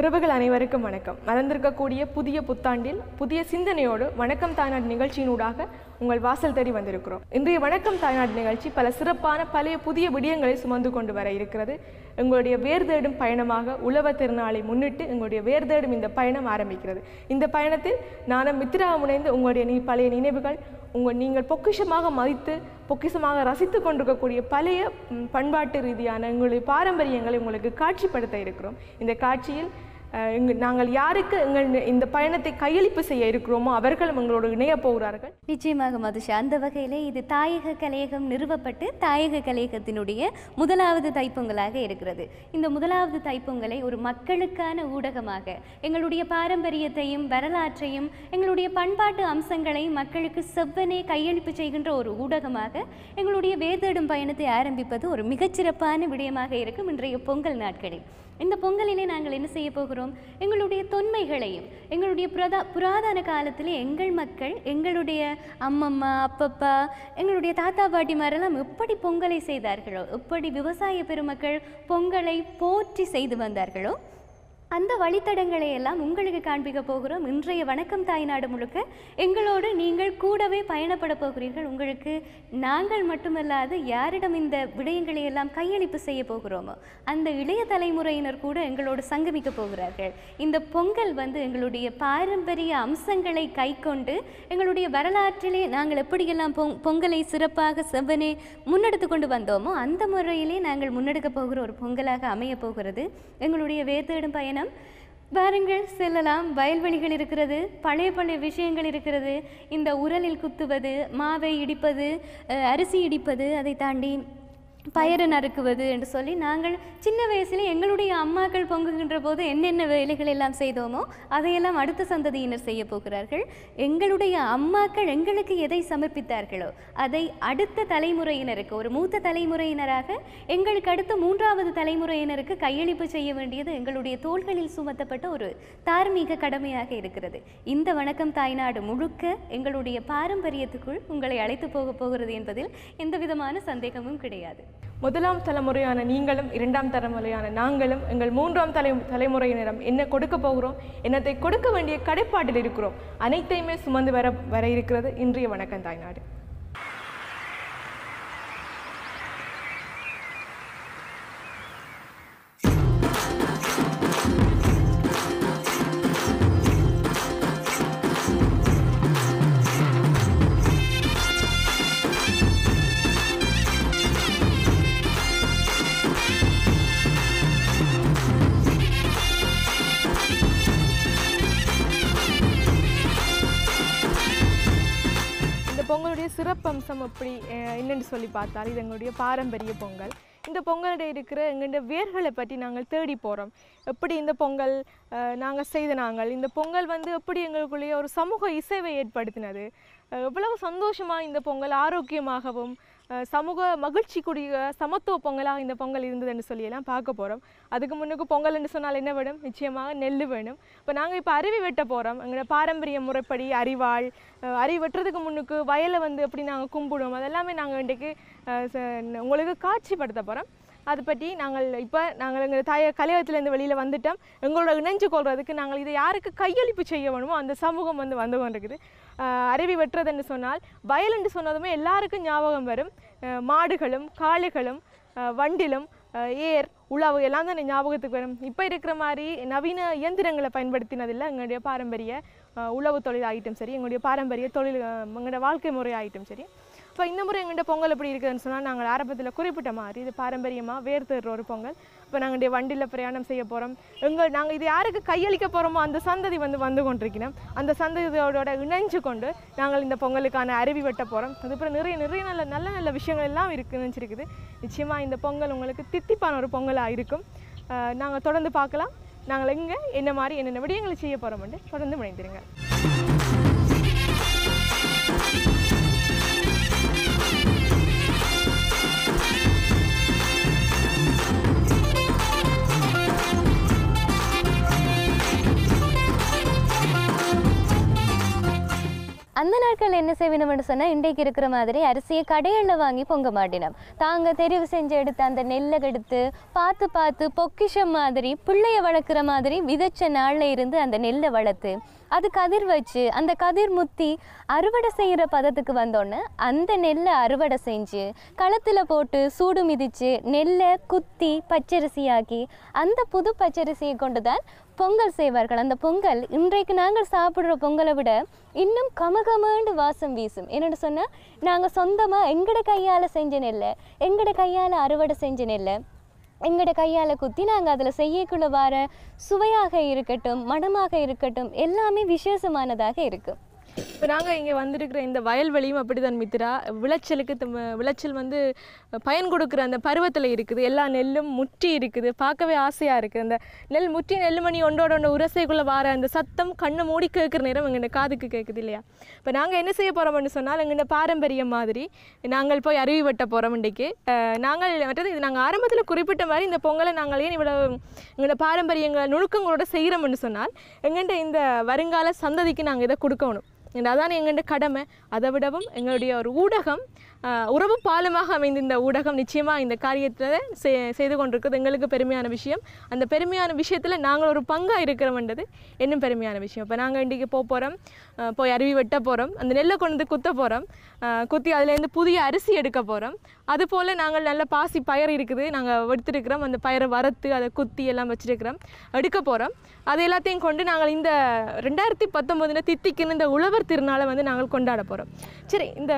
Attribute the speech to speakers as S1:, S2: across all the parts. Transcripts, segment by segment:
S1: உறவுகள் அனைவருக்கும் வணக்கம் மலர்ந்திருக்கக்கூடிய புதிய புத்தாண்டில் புதிய சிந்தனையோடு வணக்கம் தாய்நாடு நிகழ்ச்சியினூடாக உங்கள் வாசல் தேடி வந்திருக்கிறோம் இன்றைய வணக்கம் தாய்நாடு நிகழ்ச்சி பல சிறப்பான பழைய புதிய விடயங்களை சுமந்து கொண்டு வர இருக்கிறது எங்களுடைய வேர் தேடும் பயணமாக உழவர் திருநாளை முன்னிட்டு எங்களுடைய வேர் தேடும் இந்த பயணம் ஆரம்பிக்கிறது இந்த பயணத்தில் நானும் மித்திராக முனைந்து உங்களுடைய நீ பழைய நினைவுகள் உங்கள் நீங்கள் பொக்கிஷமாக மதித்து பொக்கிஷமாக ரசித்து கொண்டிருக்கக்கூடிய பழைய ம், பண்பாட்டு ரீதியான எங்களுடைய பாரம்பரியங்களை உங்களுக்கு காட்சிப்படுத்த இருக்கிறோம் இந்த காட்சியில் அஹ், எங்க நாங்கள் யாருக்கு எங்கள் இந்த பயணத்தை கையளிப்பு செய்ய இருக்கிறோமோ அவர்களும் எங்களோடு இணையப் போகிறார்கள்
S2: நிச்சயமாக மதுஷா அந்த வகையிலே இது தாயக கலையகம் நிறுவப்பட்டு தாயக கலையகத்தினுடைய முதலாவது தைப்பொங்கலாக இருக்கிறது இந்த முதலாவது தைப்பொங்கலை ஒரு மக்களுக்கான ஊடகமாக எங்களுடைய பாரம்பரியத்தையும் வரலாற்றையும் எங்களுடைய பண்பாட்டு அம்சங்களையும் மக்களுக்கு செவ்வனே கையளிப்பு செய்கின்ற ஒரு ஊடகமாக எங்களுடைய வேர்தேடும் பயணத்தை ஆரம்பிப்பது ஒரு மிகச்சிறப்பான விடயமாக இருக்கும் இன்றைய பொங்கல் நாட்களில் இந்த பொங்கலிலே நாங்கள் என்ன செய்ய போகிறோம் எங்களுடைய தொன்மைகளையும் எங்களுடைய புரதா புராதன காலத்திலே எங்கள் மக்கள் எங்களுடைய அம்மம்மா அப்பப்பா எங்களுடைய தாத்தா பாட்டிமாரெல்லாம் எப்படி பொங்கலை செய்தார்களோ எப்படி விவசாய பெருமக்கள் பொங்கலை போற்றி செய்து வந்தார்களோ அந்த வழித்தடங்களை எல்லாம் உங்களுக்கு காண்பிக்க போகிறோம் இன்றைய வணக்கம் தாய்நாடு முழுக்க எங்களோடு நீங்கள் கூடவே பயணப்பட போகிறீர்கள் உங்களுக்கு நாங்கள் மட்டுமல்லாது யாரிடம் இந்த விடயங்களை எல்லாம் கையளிப்பு செய்ய போகிறோமோ அந்த இளைய தலைமுறையினர் கூட எங்களோடு சங்கமிக்க போகிறார்கள் இந்த பொங்கல் வந்து எங்களுடைய பாரம்பரிய அம்சங்களை கைக்கொண்டு எங்களுடைய வரலாற்றிலே நாங்கள் எப்படியெல்லாம் பொங் பொங்கலை சிறப்பாக செவ்வனே முன்னெடுத்து கொண்டு வந்தோமோ அந்த முறையிலே நாங்கள் முன்னெடுக்க போகிற ஒரு பொங்கலாக அமைய போகிறது எங்களுடைய வேர்த்தேடும் பயணம் வாருங்கள் செல்லலாம் வயல்வெளிகள் இருக்கிறது பழைய பழைய விஷயங்கள் இருக்கிறது இந்த உரலில் குத்துவது மாவை இடிப்பது அஹ், அரிசி இடிப்பது அதை தாண்டி பயறு நறுக்குவது என்று சொல்லி நாங்கள் சின்ன வயசில் எங்களுடைய அம்மாக்கள் பொங்குகின்ற போது என்னென்ன வேலைகள் எல்லாம் செய்தோமோ அதையெல்லாம் அடுத்த சந்ததியினர் செய்ய போகிறார்கள் எங்களுடைய அம்மாக்கள் எங்களுக்கு எதை சமர்ப்பித்தார்களோ அதை அடுத்த தலைமுறையினருக்கு ஒரு மூத்த தலைமுறையினராக எங்களுக்கு அடுத்த மூன்றாவது தலைமுறையினருக்கு கையளிப்பு செய்ய வேண்டியது எங்களுடைய தோள்களில் சுமத்தப்பட்ட ஒரு தார்மீக கடமையாக இருக்கிறது இந்த வணக்கம் தாய்நாடு முழுக்க எங்களுடைய பாரம்பரியத்துக்குள் உங்களை அழைத்து போக போகிறது என்பதில் எந்த விதமான சந்தேகமும் கிடையாது
S1: முதலாம் தலைமுறையான நீங்களும் இரண்டாம் தலைமுறையான நாங்களும் எங்கள் மூன்றாம் தலை தலைமுறையினரும் என்ன கொடுக்க போகிறோம் என்னத்தை கொடுக்க வேண்டிய கடைப்பாட்டில் இருக்கிறோம் அனைத்தையுமே சுமந்து வர வர இருக்கிறது இன்றைய வணக்கம் தாய்நாடு இந்த பொங்கலுடைய சிறப்பம்சம் எப்படி அஹ், என்னன்னு சொல்லி பார்த்தால் இது எங்களுடைய பாரம்பரிய பொங்கல் இந்த பொங்கலுடைய இருக்கிற எங்களுடைய வேர்களை பற்றி நாங்கள் தேடி போகிறோம் எப்படி இந்த பொங்கல் நாங்கள் செய்த நாங்கள் இந்த பொங்கல் வந்து எப்படி எங்களுக்குள்ளேயே ஒரு சமூக இசைவை ஏற்படுத்தினது அஹ், எவ்வளவு சந்தோஷமாக இந்த பொங்கல் ஆரோக்கியமாகவும் அஹ், சமூக மகிழ்ச்சிக்குரிய சமத்துவ பொங்கலாக இந்த பொங்கல் இருந்ததுன்னு சொல்லி எல்லாம் பார்க்க போகிறோம் அதுக்கு முன்னுக்கு பொங்கல் என்று சொன்னால் என்ன வேணும் நிச்சயமாக நெல் வேணும் இப்போ நாங்கள் இப்போ அருவி வெட்ட போகிறோம் எங்களோட பாரம்பரிய முறைப்படி அரிவாள் அஹ், அருவி வெட்டுறதுக்கு முன்னுக்கு வயலை வந்து எப்படி நாங்கள் கும்பிடுவோம் அதெல்லாமே நாங்கள் இன்றைக்கு அஹ், ச- உங்களுக்கு காட்சிப்படுத்த போகிறோம் அதை பற்றி நாங்கள் இப்போ நாங்கள் எங்கள் தாய கலையகத்திலேருந்து வெளியில் வந்துட்டோம் எங்களோட இணைஞ்சு கொள்றதுக்கு நாங்கள் இதை யாருக்கு கையளிப்பு செய்ய வேணுமோ அந்த சமூகம் வந்து வந்து கொண்டிருக்குது அஹ், அருவி வெட்டுறதுன்னு சொன்னால் வயல் என்று சொன்னதுமே எல்லாருக்கும் ஞாபகம் வரும் அஹ், மாடுகளும் காளைகளும் அஹ், வண்டிலும் அஹ், ஏர் உழவு எல்லாம் தான் ஞாபகத்துக்கு வரும் இப்போ இருக்கிற மாதிரி நவீன இயந்திரங்களை பயன்படுத்தினதில்லை எங்களுடைய பாரம்பரிய அஹ், உழவு தொழில் ஆகிட்டும் சரி எங்களுடைய பாரம்பரிய தொழில் அஹ், எங்களுடைய வாழ்க்கை முறை ஆகிட்டும் சரி இப்போ இந்த முறை எங்கள்கிட்ட பொங்கல் எப்படி இருக்குதுன்னு சொன்னால் நாங்கள் ஆரம்பத்தில் குறிப்பிட்ட மாதிரி இது பாரம்பரியமாக வேர் தேடுற ஒரு பொங்கல் இப்போ நாங்கள் வண்டியில் பிரயாணம் செய்ய போகிறோம் எங்கள் நாங்கள் இது யாருக்கு கையளிக்க போகிறோமோ அந்த சந்ததி வந்து வந்து கொண்டிருக்கிறோம் அந்த சந்ததியோட இணைஞ்சு கொண்டு நாங்கள் இந்த பொங்கலுக்கான அருவி வெட்ட போகிறோம் அதுக்கப்புறம் நிறைய நிறைய நல்ல நல்ல நல்ல விஷயங்கள் எல்லாம் இருக்கு நினச்சிருக்குது நிச்சயமாக இந்த பொங்கல் உங்களுக்கு தித்திப்பான ஒரு பொங்கலாக இருக்கும் நாங்கள் தொடர்ந்து பார்க்கலாம் நாங்கள் எங்கே என்ன மாதிரி என்னென்ன விடயங்களை செய்ய போகிறோம்னு தொடர்ந்து முனைந்திருங்க
S2: அந்த நாட்கள் என்ன செய்வினோம்னு சொன்னால் இன்றைக்கு இருக்கிற மாதிரி அரிசியை கடைகளில் வாங்கி பொங்க மாட்டினோம் தாங்க தெரிவு செஞ்சு எடுத்து அந்த நெல்லை எடுத்து பார்த்து பார்த்து பொக்கிஷம் மாதிரி பிள்ளைய வளர்க்குற மாதிரி விதைச்ச நாளில் இருந்து அந்த நெல்லை வளர்த்து அது கதிர் வச்சு அந்த கதிர் முத்தி அறுவடை செய்கிற பதத்துக்கு வந்தோடனே அந்த நெல்லை அறுவடை செஞ்சு களத்தில் போட்டு சூடு மிதித்து நெல்லை குத்தி பச்சரிசியாக்கி அந்த புது பச்சரிசியை கொண்டு தான் பொங்கல் செய்வார்கள் அந்த பொங்கல் இன்றைக்கு நாங்கள் சாப்பிட்ற பொங்கலை விட இன்னும் கமகமாண்டு வாசம் வீசும் என்னென்னு சொன்னால் நாங்கள் சொந்தமாக எங்கட கையால் செஞ்ச நெல்லை எங்கட கையால் அறுவடை செஞ்ச நெல்லை எங்களோட கையால் குத்தி நாங்கள் அதில் செய்யக்குள்ள வர சுவையாக இருக்கட்டும் மணமாக இருக்கட்டும் எல்லாமே விசேஷமானதாக இருக்கும்
S1: இப்போ நாங்கள் இங்கே வந்திருக்கிற இந்த வயல்வெளியும் அப்படிதான் மித்ரா விளைச்சலுக்கு தம் விளைச்சல் வந்து பயன் கொடுக்குற அந்த பருவத்தில் இருக்குது எல்லா நெல்லும் முற்றி இருக்குது பார்க்கவே ஆசையாக இருக்குது அந்த நெல் முற்றி நெல்லுமணி ஒன்றோட ஒன்று உரசைக்குள்ளே வர அந்த சத்தம் கண்ணை மூடி கேட்குற நேரம் எங்கள்ட காதுக்கு கேட்குது இல்லையா இப்போ நாங்கள் என்ன செய்ய போகிறோம்னு சொன்னால் எங்கள்ட பாரம்பரியம் மாதிரி நாங்கள் போய் அருவி வெட்ட போகிறோம் இன்றைக்கு அஹ், நாங்கள் மற்றது இது நாங்கள் ஆரம்பத்தில் குறிப்பிட்ட மாதிரி இந்த பொங்கலை நாங்கள் ஏன் இவ்வளோ எங்களோட பாரம்பரியங்கள் நுணுக்கங்களோட செய்கிறோம்னு சொன்னால் எங்கள்ட இந்த வருங்கால சந்ததிக்கு நாங்கள் இதை கொடுக்கணும் and அதான் எங்கள்ட கடமை அதை விடவும் எங்களுடைய ஒரு ஊடகம் ஆஹ், உறவு பாலமாக அமைந்த இந்த ஊடகம் நிச்சயமாக இந்த காரியத்தில் செய்து கொண்டிருக்கிறது எங்களுக்கு பெருமையான விஷயம் அந்த பெருமையான விஷயத்தில் நாங்கள் ஒரு பங்காக இருக்கிறோம்ன்றது இன்னும் பெருமையான விஷயம் இப்போ நாங்கள் இன்றைக்கி போக போகிறோம் போய் அருவி வெட்ட போகிறோம் அந்த நெல்லை கொண்டு வந்து குத்த போகிறோம் குத்தி அதுலேருந்து புதிய அரிசி எடுக்க போகிறோம் அதுபோல் நாங்கள் நல்ல பாசி பயிர் இருக்குது நாங்கள் எடுத்துருக்கிறோம் அந்த பயிரை வறுத்து அதை குத்தி எல்லாம் வச்சுருக்கிறோம் எடுக்க போகிறோம் அது எல்லாத்தையும் கொண்டு நாங்கள் இந்த ரெண்டாயிரத்தி பத்தொம்போதில் தித்திக்குன்னு இந்த உழவர் திருநாளை வந்து நாங்கள் கொண்டாட போகிறோம் சரி இந்த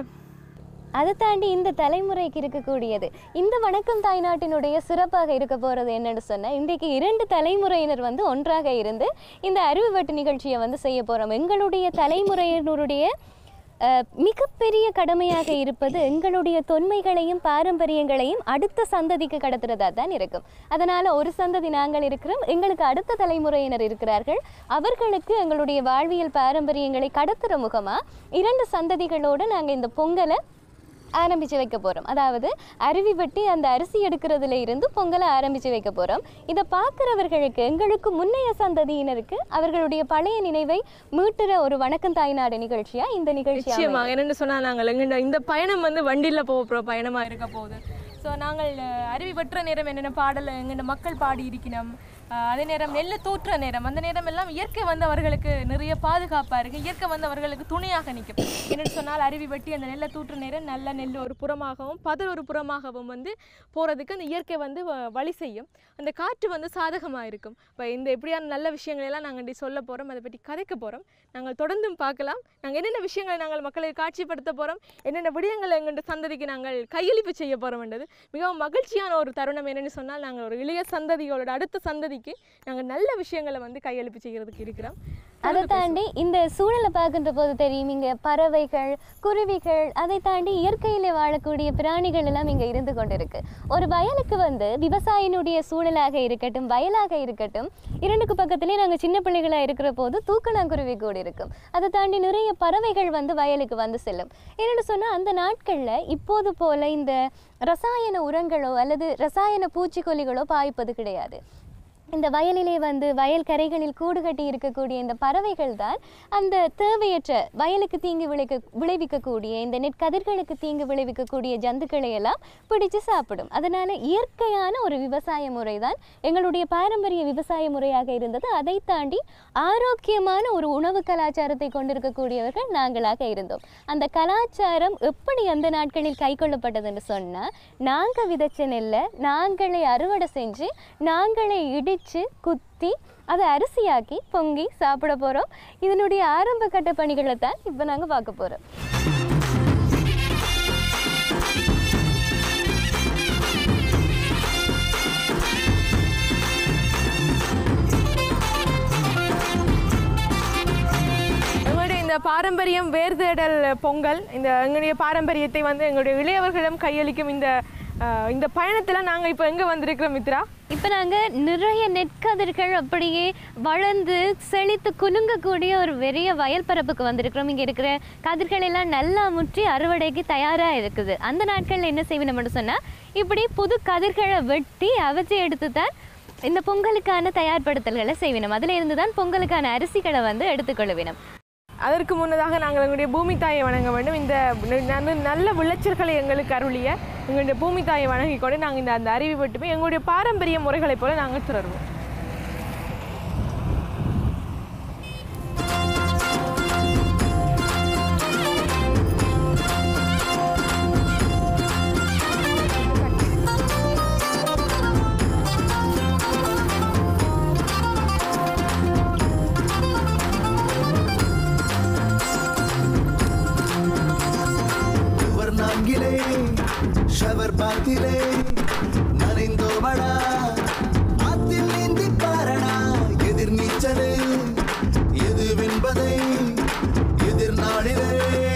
S2: அதை தாண்டி இந்த தலைமுறைக்கு இருக்கக்கூடியது இந்த வணக்கம் தாய்நாட்டினுடைய சிறப்பாக இருக்க போகிறது என்னன்னு சொன்னால் இன்றைக்கு இரண்டு தலைமுறையினர் வந்து ஒன்றாக இருந்து இந்த அருவி வெட்டு நிகழ்ச்சியை வந்து செய்ய போகிறோம் எங்களுடைய தலைமுறையினருடைய அஹ், மிகப்பெரிய கடமையாக இருப்பது எங்களுடைய தொன்மைகளையும் பாரம்பரியங்களையும் அடுத்த சந்ததிக்கு கடத்துறதா தான் இருக்கும் அதனால் ஒரு சந்ததி நாங்கள் இருக்கிறோம் எங்களுக்கு அடுத்த தலைமுறையினர் இருக்கிறார்கள் அவர்களுக்கு எங்களுடைய வாழ்வியல் பாரம்பரியங்களை கடத்துகிற முகமாக இரண்டு சந்ததிகளோடு நாங்கள் இந்த பொங்கலை ஆரம்பித்து வைக்க போகிறோம் அதாவது அருவி வெட்டி அந்த அரிசி எடுக்கிறதுல இருந்து பொங்கலை ஆரம்பித்து வைக்க போகிறோம் இதை பார்க்குறவர்களுக்கு எங்களுக்கு முன்னைய சந்ததியினருக்கு அவர்களுடைய பழைய நினைவை மீட்டுற ஒரு வணக்கம் தாய்நாடு நிகழ்ச்சியா இந்த நிகழ்ச்சி
S1: நிச்சயமாக என்னென்னு சொன்னால் நாங்கள் எங்கள்ட இந்த பயணம் வந்து வண்டியில் போக போகிற பயணமாக இருக்க போகுது ஸோ நாங்கள் அஹ், அருவி வெட்டுற நேரம் என்னென்ன பாடல் எங்கள்ட மக்கள் பாடி இருக்கணும் அஹ், அதே நேரம் நெல்லை தூற்றுற நேரம் அந்த நேரம் எல்லாம் இயற்கை வந்து அவர்களுக்கு நிறைய பாதுகாப்பாக இருக்குது இயற்கை வந்து அவர்களுக்கு துணையாக நிற்கும் என்னென்னு சொன்னால் அருவி வெட்டி அந்த நெல்லை தூற்றுற நேரம் நல்ல நெல் ஒரு புறமாகவும் பதர் ஒரு புறமாகவும் வந்து போகிறதுக்கு அந்த இயற்கை வந்து வ- வழி செய்யும் அந்த காற்று வந்து சாதகமாக இருக்கும் இப்போ இந்த எப்படியான நல்ல விஷயங்களை எல்லாம் நாங்கள் இன்றைக்கி சொல்ல போகிறோம் அதை பற்றி கதைக்க போகிறோம் நாங்கள் தொடர்ந்தும் பார்க்கலாம் நாங்கள் என்னென்ன விஷயங்களை நாங்கள் மக்களுக்கு காட்சிப்படுத்த போகிறோம் என்னென்ன விடயங்களை எங்கள் சந்ததிக்கு நாங்கள் கையளிப்பு செய்ய போகிறோம்ன்றது மிகவும் மகிழ்ச்சியான ஒரு தருணம் என்னென்னு சொன்னால் நாங்கள் ஒரு இளைய சந்ததிகளோட அடுத்த சந்ததிக்கு நாங்கள் நல்ல விஷயங்களை வந்து கையளிப்பு செய்கிறதுக்கு இருக்கிறோம்
S2: அதை தாண்டி இந்த சூழலை பார்க்கின்ற போது தெரியும் இங்கே பறவைகள் குருவிகள் அதை தாண்டி இயற்கையிலே வாழக்கூடிய பிராணிகள் எல்லாம் இங்கே இருந்து கொண்டிருக்கு ஒரு வயலுக்கு வந்து விவசாயினுடைய சூழலாக இருக்கட்டும் வயலாக இருக்கட்டும் இரண்டுக்கு பக்கத்திலே நாங்கள் சின்ன பிள்ளைகளாக இருக்கிற போது தூக்கணாங்குருவி கூட இருக்கும் அதை தாண்டி நிறைய பறவைகள் வந்து வயலுக்கு வந்து செல்லும் என்னென்னு சொன்னால் அந்த நாட்களில் இப்போது போல இந்த ரசாயன உரங்களோ அல்லது ரசாயன பூச்சிக்கொல்லிகளோ பாய்ப்பது கிடையாது இந்த வயலிலே வந்து வயல் கரைகளில் கூடு கட்டி இருக்கக்கூடிய இந்த பறவைகள் தான் அந்த தேவையற்ற வயலுக்கு தீங்கு விளைக்க விளைவிக்கக்கூடிய இந்த நெற்கதிர்களுக்கு தீங்கு விளைவிக்கக்கூடிய ஜந்துக்களை எல்லாம் பிடிச்சு சாப்பிடும் அதனால இயற்கையான ஒரு விவசாய முறை தான் எங்களுடைய பாரம்பரிய விவசாய முறையாக இருந்தது அதை தாண்டி ஆரோக்கியமான ஒரு உணவு கலாச்சாரத்தை கொண்டிருக்கக்கூடியவர்கள் நாங்களாக இருந்தோம் அந்த கலாச்சாரம் எப்படி அந்த நாட்களில் கைக்கொள்ளப்பட்டதுன்னு சொன்னால் நாங்கள் விதைச்ச நெல்லை நாங்களே அறுவடை செஞ்சு நாங்களே இடித்து குத்தி அதை அரிசியாக்கி பொங்கி சாப்பிட போகிறோம் இதனுடைய ஆரம்ப கட்ட பணிகளை தான் இப்போ நாங்கள் பார்க்க போகிறோம்
S1: எங்களுடைய இந்த பாரம்பரியம் வேர்தேடல் பொங்கல் இந்த எங்களுடைய பாரம்பரியத்தை வந்து எங்களுடைய இளையவர்களிடம் கையளிக்கும் இந்த அஹ், இந்த பயணத்தில் நாங்கள் இப்போ எங்கே வந்திருக்கிறோம் மித்ரா
S2: இப்போ நாங்கள் நிறைய நெற்கதிர்கள் அப்படியே வளர்ந்து செழித்து குலுங்கக்கூடிய ஒரு பெரிய வயல் பரப்புக்கு வந்திருக்கிறோம் இங்கே இருக்கிற கதிர்கள் எல்லாம் நல்லா முற்றி அறுவடைக்கு தயாராக இருக்குது அந்த நாட்களில் என்ன செய்வோம் மட்டும் சொன்னால் இப்படி புது கதிர்களை வெட்டி அவற்றை எடுத்து தான் இந்த பொங்கலுக்கான தயார்படுத்தல்களை செய்வினோம் அதில் இருந்து தான் பொங்கலுக்கான அரிசிகளை வந்து எடுத்துக்கொள்வினோம்
S1: அதற்கு முன்னதாக நாங்கள் எங்களுடைய பூமி தாயை வணங்க வேண்டும் இந்த ந- ந- நல்ல விளைச்சல்களை எங்களுக்கு அருளிய எங்களுடைய பூமி தாயை வணங்கிக் கொண்டு நாங்கள் இந்த அந்த அறிவை விட்டுமே எங்களுடைய பாரம்பரிய முறைகளைப் போல நாங்கள் தொடருவோம்
S3: சுவர் நான்கிலே ஷவர் பாத்திலே நனைந்தோமடா ஆத்தில் நீந்தி பாரடா எதிர் நீச்சலே எதுவென்பதை எதிர் நாளிலே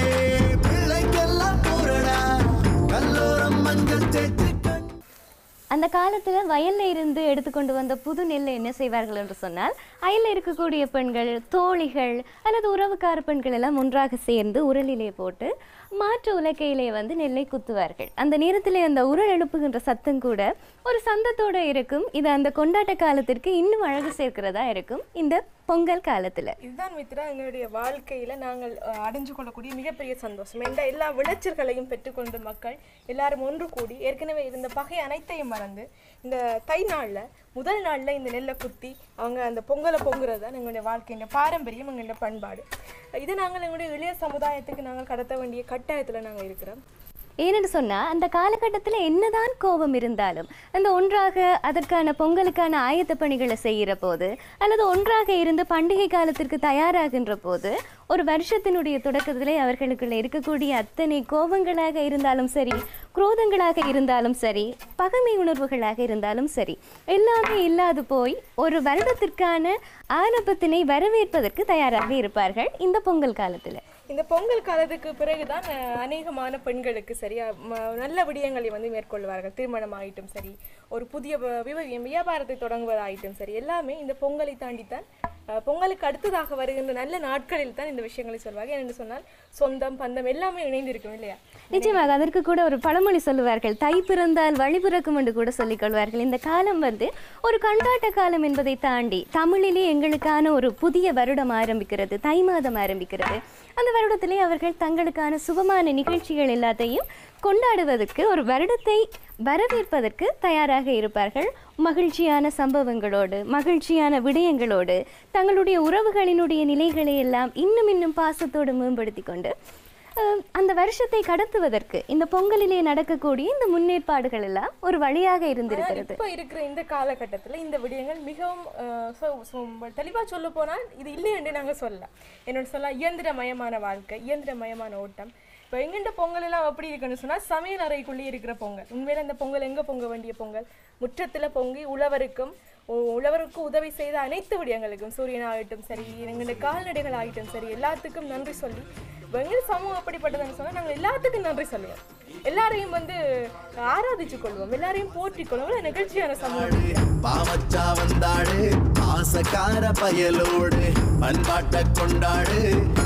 S3: பிள்ளைக்கெல்லாம் கூறடா கல்லோரம் மஞ்சள் தேய்த்து கண்
S2: அந்த காலத்துல வயல்ல இருந்து எடுத்துக்கொண்டு வந்த புது நெல்லை என்ன செய்வார்கள் என்று சொன்னால் அயல்ல இருக்கக்கூடிய பெண்கள் தோழிகள் அல்லது உறவுக்கார பெண்கள் எல்லாம் ஒன்றாக சேர்ந்து உரலிலே போட்டு மாற்று உலக்கையிலே வந்து நெல்லை குத்துவார்கள் அந்த நேரத்திலே அந்த உரல் எழுப்புகின்ற சத்தம் கூட ஒரு சந்தத்தோட இருக்கும் இது அந்த கொண்டாட்ட காலத்திற்கு இன்னும் அழகு சேர்க்கிறதா இருக்கும் இந்த பொங்கல் காலத்துல
S1: இதுதான் மித்ரா எங்களுடைய வாழ்க்கையில நாங்கள் அஹ், அடைஞ்சு கொள்ளக்கூடிய மிகப்பெரிய சந்தோஷம் எந்த எல்லா விளைச்சல்களையும் பெற்றுக்கொண்ட மக்கள் எல்லாரும் ஒன்று கூடி ஏற்கனவே இருந்த பகை அனைத்தையும் மறந்து இந்த தை நாள்ல முதல் நாள்ல இந்த நெல்லை குத்தி அவங்க அந்த பொங்கலை பொங்குறது தான் எங்களுடைய வாழ்க்கையின் பாரம்பரியம் எங்களுடைய பண்பாடு இதை நாங்கள் எங்களுடைய இளைய சமுதாயத்துக்கு நாங்கள் கடத்த வேண்டிய கட்டாயத்துல நாங்கள் இருக்கிறோம்
S2: ஏனென்று சொன்னால் அந்த காலகட்டத்தில் என்னதான் கோபம் இருந்தாலும் அந்த ஒன்றாக அதற்கான பொங்கலுக்கான ஆயத்த பணிகளை செய்கிற போது அல்லது ஒன்றாக இருந்து பண்டிகை காலத்திற்கு தயாராகின்ற போது ஒரு வருஷத்தினுடைய தொடக்கத்திலே அவர்களுக்குள்ள இருக்கக்கூடிய அத்தனை கோபங்களாக இருந்தாலும் சரி குரோதங்களாக இருந்தாலும் சரி பகைமை உணர்வுகளாக இருந்தாலும் சரி எல்லாமே இல்லாது போய் ஒரு வருடத்திற்கான ஆரம்பத்தினை வரவேற்பதற்கு தயாராக இருப்பார்கள் இந்த பொங்கல் காலத்தில்
S1: இந்த பொங்கல் காலத்துக்கு பிறகுதான் அஹ், அநேகமான பெண்களுக்கு சரியா ம- நல்ல விடயங்களை வந்து மேற்கொள்வார்கள் திருமணம் ஆயிட்டும் சரி ஒரு புதிய வ- விவ- வியாபாரத்தை தொடங்குவதாயிட்டும் சரி எல்லாமே இந்த பொங்கலை தாண்டித்தான் அஹ், பொங்கலுக்கு அடுத்ததாக வருகின்ற நல்ல நாட்களில் தான் இந்த விஷயங்களை சொல்வார்கள் என்று சொன்னால் சொந்தம் பந்தம் எல்லாமே இணைந்து இருக்கும் இல்லையா
S2: நிச்சயமாக அதற்கு கூட ஒரு பழமொழி சொல்லுவார்கள் தை பிறந்தால் வழி பிறக்கும் என்று கூட சொல்லிக் கொள்வார்கள் இந்த காலம் வந்து ஒரு கொண்டாட்ட காலம் என்பதை தாண்டி தமிழிலே எங்களுக்கான ஒரு புதிய வருடம் ஆரம்பிக்கிறது தை மாதம் ஆரம்பிக்கிறது அந்த வருடத்திலே அவர்கள் தங்களுக்கான சுபமான நிகழ்ச்சிகள் எல்லாத்தையும் கொண்டாடுவதற்கு ஒரு வருடத்தை வரவேற்பதற்கு தயாராக இருப்பார்கள் மகிழ்ச்சியான சம்பவங்களோடு மகிழ்ச்சியான விடயங்களோடு தங்களுடைய உறவுகளினுடைய நிலைகளை எல்லாம் இன்னும் இன்னும் பாசத்தோடு மேம்படுத்தி கொண்டு அஹ், அந்த வருஷத்தை கடத்துவதற்கு இந்த பொங்கலிலே நடக்கக்கூடிய இந்த முன்னேற்பாடுகள் எல்லாம் ஒரு வழியாக இருந்திருக்கிறது
S1: இப்போ இருக்கிற இந்த காலகட்டத்தில் இந்த விடயங்கள் மிகவும் அஹ், சொ- சொ- தெளிவா சொல்ல போனால் இது இல்லை என்று நாங்கள் சொல்லலாம் என்னோட சொல்ல இயந்திரமயமான வாழ்க்கை இயந்திரமயமான ஓட்டம் இப்போ எங்கிட்ட பொங்கல் எல்லாம் எப்படி இருக்குன்னு சொன்னால் சமையல் அறைக்குள்ளேயே இருக்கிற பொங்கல் உண்மையில இந்த பொங்கல் எங்கே பொங்க வேண்டிய பொங்கல் முற்றத்தில் பொங்கி உழவருக்கும் உ- உழவருக்கு உதவி செய்த அனைத்து விடயங்களுக்கும் சூரியன் ஆகட்டும் சரி எங்களுடைய கால்நடைகள் ஆகட்டும் சரி எல்லாத்துக்கும் நன்றி சொல்லி இப்போ எங்கள் சமூகம் அப்படிப்பட்டதுன்னு சொன்னால் நாங்கள் எல்லாத்துக்கும் நன்றி சொல்லுவோம் எல்லாரையும் வந்து ஆராதிச்சு கொள்வோம் எல்லாரையும் போற்றிக் கொள்வோம் ஒரு நிகழ்ச்சியான சமூகம்
S3: பாவச்சா வந்தாடு பாசக்கார பயலோடு பண்பாட்ட கொண்டாடு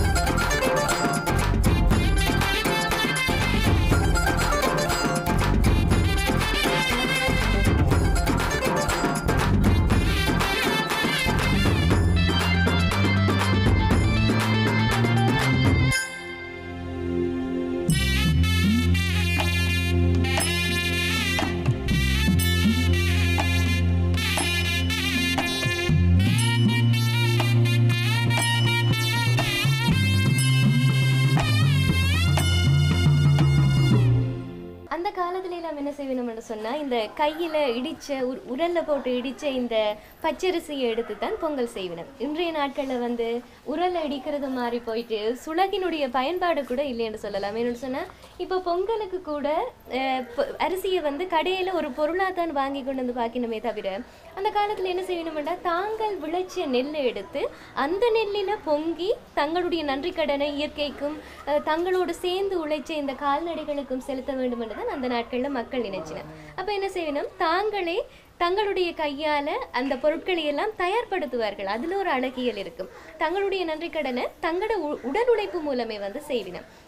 S2: அந்த காலத்துல எல்லாம் என்ன செய்யணும் என்று சொன்னா இந்த கையில இடிச்ச உ- உரல்ல போட்டு இடிச்ச இந்த பச்சரிசியை எடுத்து தான் பொங்கல் செய்வினம் இன்றைய நாட்கள்ல வந்து உரல்ல இடிக்கிறது மாதிரி போயிட்டு சுளகினுடைய பயன்பாடு கூட இல்லைன்னு சொல்லலாம் என்னன்னு சொன்னா இப்போ பொங்கலுக்கு கூட அஹ், பொ- அரிசியை வந்து கடையில ஒரு பொருளா தான் வாங்கி கொண்டு வந்து பார்க்கணுமே தவிர அந்த காலத்துல என்ன செய்யணும்னா தாங்கள் விளைச்ச நெல்லை எடுத்து அந்த நெல்லில பொங்கி தங்களுடைய நன்றி கடனை இயற்கைக்கும் அஹ், தங்களோடு சேர்ந்து உழைச்ச இந்த கால்நடைகளுக்கும் செலுத்த வேண்டும் என்று தான் அந்த நாட்கள்ல மக்கள் நினைச்சினர் அப்ப என்ன செய்யணும் தாங்களே தங்களுடைய கையால அந்த பொருட்களை எல்லாம் தயார்படுத்துவார்கள் அதுல ஒரு அழகியல் இருக்கும் தங்களுடைய நன்றி கடனை தங்களோட உ- உடல் உழைப்பு மூலமே வந்து செய்வினம்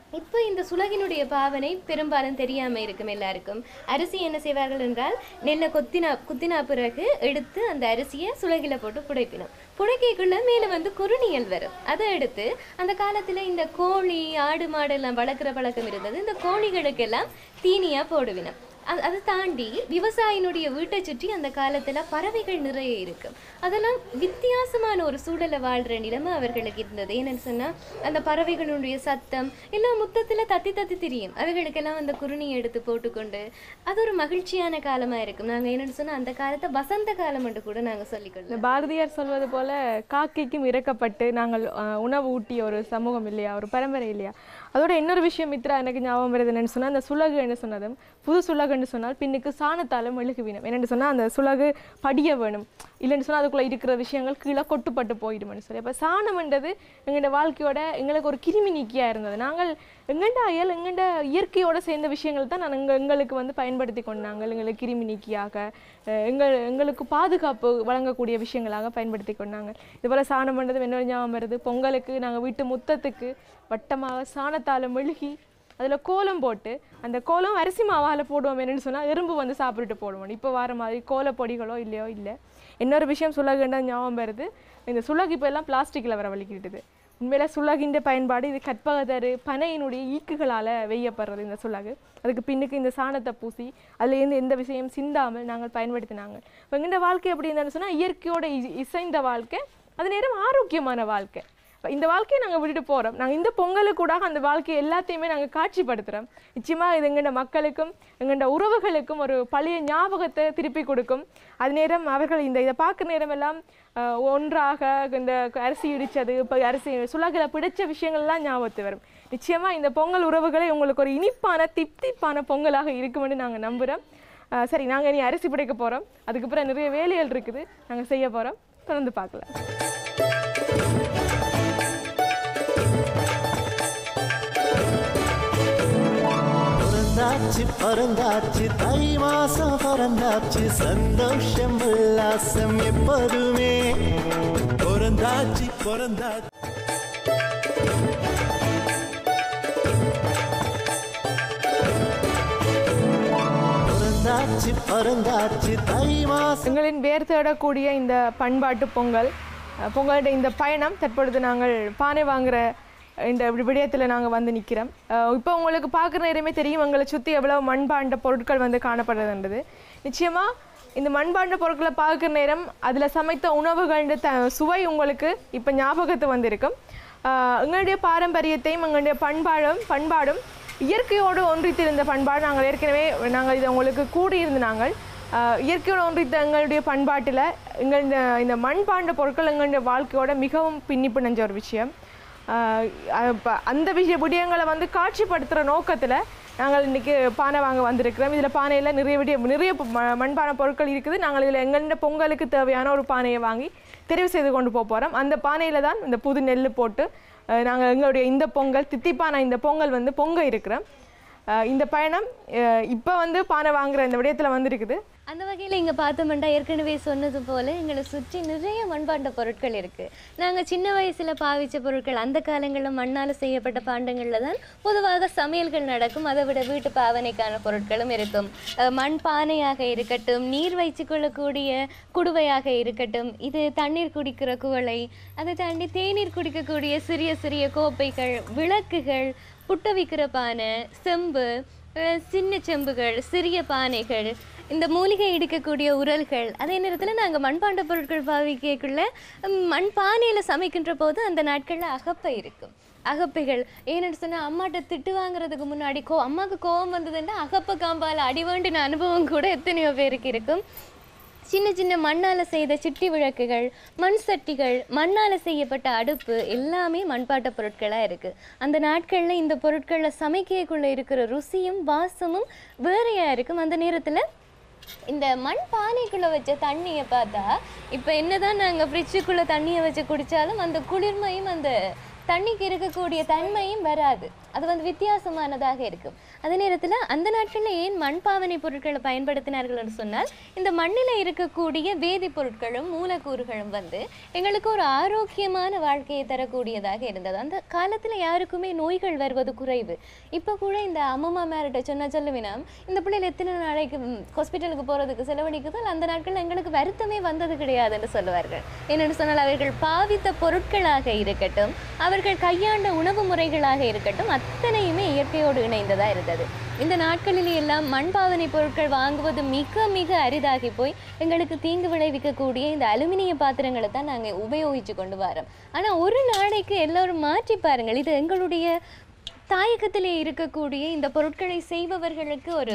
S2: இப்போ இந்த சுலகினுடைய பாவனை பெரும்பாலும் தெரியாம இருக்கும் எல்லாருக்கும் அரிசி என்ன செய்வார்கள் என்றால் நெல்லை கொத்தினா குத்தினா பிறகு எடுத்து அந்த அரிசியை சுலகில போட்டு புடைப்பினோம் புடைக்கைக்குள்ள மேலே வந்து குறுநியல் வரும் அதை எடுத்து அந்த காலத்துல இந்த கோழி ஆடு மாடு எல்லாம் வளர்க்குற பழக்கம் இருந்தது இந்த கோழிகளுக்கெல்லாம் தீனியா போடுவினோம் அது அதை தாண்டி விவசாயினுடைய வீட்டை சுற்றி அந்த காலத்துல பறவைகள் நிறைய இருக்கும் அதெல்லாம் வித்தியாசமான ஒரு சூழலை வாழ்ற நிலைமை அவர்களுக்கு இருந்தது ஏன்னு சொன்னா அந்த பறவைகளுடைய சத்தம் எல்லாம் முத்தத்துல தத்தி தத்தி திரியும் அவைகளுக்கெல்லாம் அந்த குருணியை எடுத்து போட்டுக்கொண்டு அது ஒரு மகிழ்ச்சியான காலமா இருக்கும் நாங்க என்னன்னு சொன்னா அந்த காலத்தை வசந்த காலம் என்று கூட நாங்க
S1: இந்த
S2: சொல்லிக்கொள்ளலாம்
S1: பாரதியார் சொல்வது போல காக்கைக்கும் இறக்கப்பட்டு நாங்கள் அஹ், உணவு ஊட்டிய ஒரு சமூகம் இல்லையா ஒரு பரம்பரை இல்லையா அதோட இன்னொரு விஷயம் மித்ரா எனக்கு ஞாபகம் வருது என்னன்னு சொன்னால் அந்த சுலகு என்று சொன்னதும் புது சுலகுன்னு சொன்னால் பின்னுக்கு சாணத்தாலும் மெழுகுவினம் என்னென்னு சொன்னால் அந்த சுலகு படிய வேணும் இல்லைன்னு சொன்னால் அதுக்குள்ளே இருக்கிற விஷயங்கள் கீழே கொட்டுப்பட்டு போயிடும்னு சொல்லி அப்போ சாணம்ன்றது எங்களோட வாழ்க்கையோட எங்களுக்கு ஒரு கிருமி நீக்கியாக இருந்தது நாங்கள் எங்கண்ட அயல் எங்கண்ட இயற்கையோட சேர்ந்த விஷயங்கள் தான் நான் எங்க எங்களுக்கு வந்து பயன்படுத்தி கொண்டாங்க எங்களுக்கு கிருமி நீக்கியாக அஹ் எங்கள் எங்களுக்கு பாதுகாப்பு வழங்கக்கூடிய விஷயங்களாக பயன்படுத்தி கொண்டாங்க இதுபோல் சாணம் பண்ணுறது என்ன ஞாபகம் வருது பொங்கலுக்கு நாங்கள் வீட்டு முத்தத்துக்கு வட்டமாக சாணத்தால் மெழுகி அதில் கோலம் போட்டு அந்த கோலம் அரிசி மாவால் போடுவோம் என்னன்னு சொன்னால் எறும்பு வந்து சாப்பிட்டுட்டு போடுவோம் இப்போ வர மாதிரி கோலப்பொடிகளோ இல்லையோ இல்லை இன்னொரு விஷயம் சுலகுண்டா ஞாபகம் வருது இந்த சுலகு இப்போ எல்லாம் பிளாஸ்டிக்கில் வர வலிக்கிட்டுது உண்மையில சுலகின்ற பயன்பாடு இது கற்பகதரு பனையினுடைய ஈக்குகளால் வெய்யப்படுறது இந்த சுலகு அதுக்கு பின்னுக்கு இந்த சாணத்தை பூசி அதுலேருந்து எந்த விஷயம் சிந்தாமல் நாங்கள் பயன்படுத்தினாங்க இப்போ எங்கள்ட வாழ்க்கை எப்படி இருந்ததுன்னு சொன்னால் இயற்கையோட இ- இசைந்த வாழ்க்கை அது நேரம் ஆரோக்கியமான வாழ்க்கை இப்ப இந்த வாழ்க்கையை நாங்கள் விட்டுட்டு போகிறோம் நாங்கள் இந்த பொங்கலுக்கு கூட அந்த வாழ்க்கை எல்லாத்தையுமே நாங்கள் காட்சிப்படுத்துகிறோம் நிச்சயமாக இது எங்கள்ட மக்களுக்கும் எங்கள்ட உறவுகளுக்கும் ஒரு பழைய ஞாபகத்தை திருப்பி கொடுக்கும் அது நேரம் அவர்கள் இந்த இதை பார்க்குற நேரம் எல்லாம் அஹ், ஒன்றாக இந்த அரிசி இடித்தது இப்போ அரிசி சுலகில் பிடிச்ச விஷயங்கள்லாம் ஞாபகத்து வரும் நிச்சயமாக இந்த பொங்கல் உறவுகளை உங்களுக்கு ஒரு இனிப்பான திப்திப்பான பொங்கலாக இருக்கும்னு நாங்கள் நம்புகிறோம் அஹ், சரி நாங்கள் இனி அரிசி பிடிக்க போகிறோம் அதுக்கப்புறம் நிறைய வேலைகள் இருக்குது நாங்கள் செய்ய போகிறோம் தொடர்ந்து பார்க்கலாம்
S3: பிறந்தாச்சு பிறந்தாச்சு தை மாசம் பிறந்தாச்சு சந்தோஷம் உல்லாசம் எப்போதுமே பிறந்தாச்சு பிறந்தாச்சு பிறந்தாச்சு பிறந்தாச்சு தை மாசம்
S1: எங்களின் வேர் தேடக்கூடிய இந்த பண்பாட்டு பொங்கல் அஹ், பொங்கலுடைய இந்த பயணம் தற்பொழுது நாங்கள் பானை வாங்குற இந்த விடயத்தில் நாங்கள் வந்து நிற்கிறோம் இப்போ உங்களுக்கு பார்க்குற நேரமே தெரியும் எங்களை சுற்றி எவ்வளோ மண்பாண்ட பொருட்கள் வந்து காணப்படுறதுன்றது நிச்சயமாக இந்த மண்பாண்ட பொருட்களை பார்க்குற நேரம் அதில் சமைத்த உணவுகளோட த சுவை உங்களுக்கு இப்போ ஞாபகத்து வந்திருக்கும் அஹ், எங்களுடைய பாரம்பரியத்தையும் எங்களுடைய பண்பாடும் பண்பாடும் இயற்கையோடு ஒன்றித்திருந்த பண்பாடு நாங்கள் ஏற்கனவே நாங்கள் இதை உங்களுக்கு கூடியிருந்த நாங்கள் ஆஹ் இயற்கையோடு ஒன்றித்த எங்களுடைய பண்பாட்டில் எங்கள் இந்த இந்த மண்பாண்ட பொருட்கள் எங்களுடைய வாழ்க்கையோட மிகவும் பின்னி பிணைஞ்ச ஒரு விஷயம் ஆஹ் அப்ப அந்த விஷய விடயங்களை வந்து காட்சிப்படுத்துகிற நோக்கத்தில் நாங்கள் இன்றைக்கி பானை வாங்க வந்திருக்கிறோம் இதில் பானையில் நிறைய விடிய நிறைய பொ- ம- மண்பானை பொருட்கள் இருக்குது நாங்கள் இதில் எங்கள்ட பொங்கலுக்கு தேவையான ஒரு பானையை வாங்கி தெரிவு செய்து கொண்டு போக போகிறோம் அந்த பானையில் தான் இந்த புது நெல் போட்டு நாங்கள் எங்களுடைய இந்த பொங்கல் தித்திப்பான இந்த பொங்கல் வந்து பொங்க இருக்கிறோம் அஹ் இந்த பயணம் இப்போ வந்து பானை வாங்குற இந்த விடயத்தில் வந்திருக்குது
S2: அந்த வகையில் இங்கே பார்த்தோம்னா ஏற்கனவே சொன்னது போல எங்களை சுற்றி நிறைய மண்பாண்ட பொருட்கள் இருக்கு நாங்கள் சின்ன வயசுல பாவிச்ச பொருட்கள் அந்த காலங்களில் மண்ணால் செய்யப்பட்ட பாண்டங்களில் தான் பொதுவாக சமையல்கள் நடக்கும் அதை விட வீட்டு பாவனைக்கான பொருட்களும் இருக்கும் அஹ் மண் பானையாக இருக்கட்டும் நீர் வைத்து கொள்ளக்கூடிய குடுவையாக இருக்கட்டும் இது தண்ணீர் குடிக்கிற குவளை அதை தாண்டி தேநீர் குடிக்கக்கூடிய சிறிய சிறிய கோப்பைகள் விளக்குகள் புட்ட வைக்கிற பானை செம்பு அஹ் சின்ன செம்புகள் சிறிய பானைகள் இந்த மூலிகை இடிக்கக்கூடிய உரல்கள் அதே நேரத்தில் நாங்கள் மண்பாண்ட பொருட்கள் பாவிக்கக்குள்ள ம், மண் பானையில் சமைக்கின்ற போது அந்த நாட்களில் அகப்பை இருக்கும் அகப்பைகள் ஏன்னு சொன்னால் அம்மாட்ட திட்டு வாங்குறதுக்கு முன்னாடி கோ அம்மாவுக்கு கோவம் வந்ததுன்னா அகப்ப காம்பால் அடி வேண்டின அனுபவம் கூட எத்தனையோ பேருக்கு இருக்கும் சின்ன சின்ன மண்ணால் செய்த சிட்டி விளக்குகள் மண் சட்டிகள் மண்ணால் செய்யப்பட்ட அடுப்பு எல்லாமே மண்பாட்ட பொருட்களாக இருக்குது அந்த நாட்களில் இந்த பொருட்களில் சமைக்கக்குள்ளே இருக்கிற ருசியும் வாசமும் வேறையாக இருக்கும் அந்த நேரத்தில் இந்த மண் பானைக்குள்ளே வச்ச தண்ணியை பார்த்தா இப்போ என்னதான் நாங்கள் ஃப்ரிட்ஜுக்குள்ளே தண்ணியை வச்சு குடித்தாலும் அந்த குளிர்மையும் அந்த தண்ணிக்கு இருக்கக்கூடிய தன்மையும் வராது அது வந்து வித்தியாசமானதாக இருக்கும் அதே நேரத்தில் அந்த நாட்களில் ஏன் மண்பாவனை பொருட்களை பயன்படுத்தினார்கள் என்று சொன்னால் இந்த மண்ணில் இருக்கக்கூடிய வேதிப்பொருட்களும் மூலக்கூறுகளும் வந்து எங்களுக்கு ஒரு ஆரோக்கியமான வாழ்க்கையை தரக்கூடியதாக இருந்தது அந்த காலத்தில் யாருக்குமே நோய்கள் வருவது குறைவு இப்போ கூட இந்த அம்மம்மா மேரிட்ட சொன்ன சொல்லுவினா இந்த பிள்ளைகள் எத்தனை நாளைக்கு ஹாஸ்பிட்டலுக்கு போகிறதுக்கு செலவழிக்குதோ அந்த நாட்களில் எங்களுக்கு வருத்தமே வந்தது கிடையாது என்று சொல்லுவார்கள் என்னென்னு சொன்னால் அவர்கள் பாவித்த பொருட்களாக இருக்கட்டும் அவர்கள் கையாண்ட உணவு முறைகளாக இருக்கட்டும் அத்தனையுமே இயற்கையோடு இணைந்ததாக இருந்தது இந்த நாட்களிலே எல்லாம் மண்பாவனை பொருட்கள் வாங்குவது மிக மிக அரிதாகி போய் எங்களுக்கு தீங்கு விளைவிக்கக்கூடிய இந்த அலுமினிய பாத்திரங்களை தான் நாங்கள் உபயோகித்து கொண்டு வரோம் ஆனால் ஒரு நாளைக்கு எல்லோரும் மாற்றி பாருங்கள் இது எங்களுடைய தாயகத்திலே இருக்கக்கூடிய இந்த பொருட்களை செய்பவர்களுக்கு ஒரு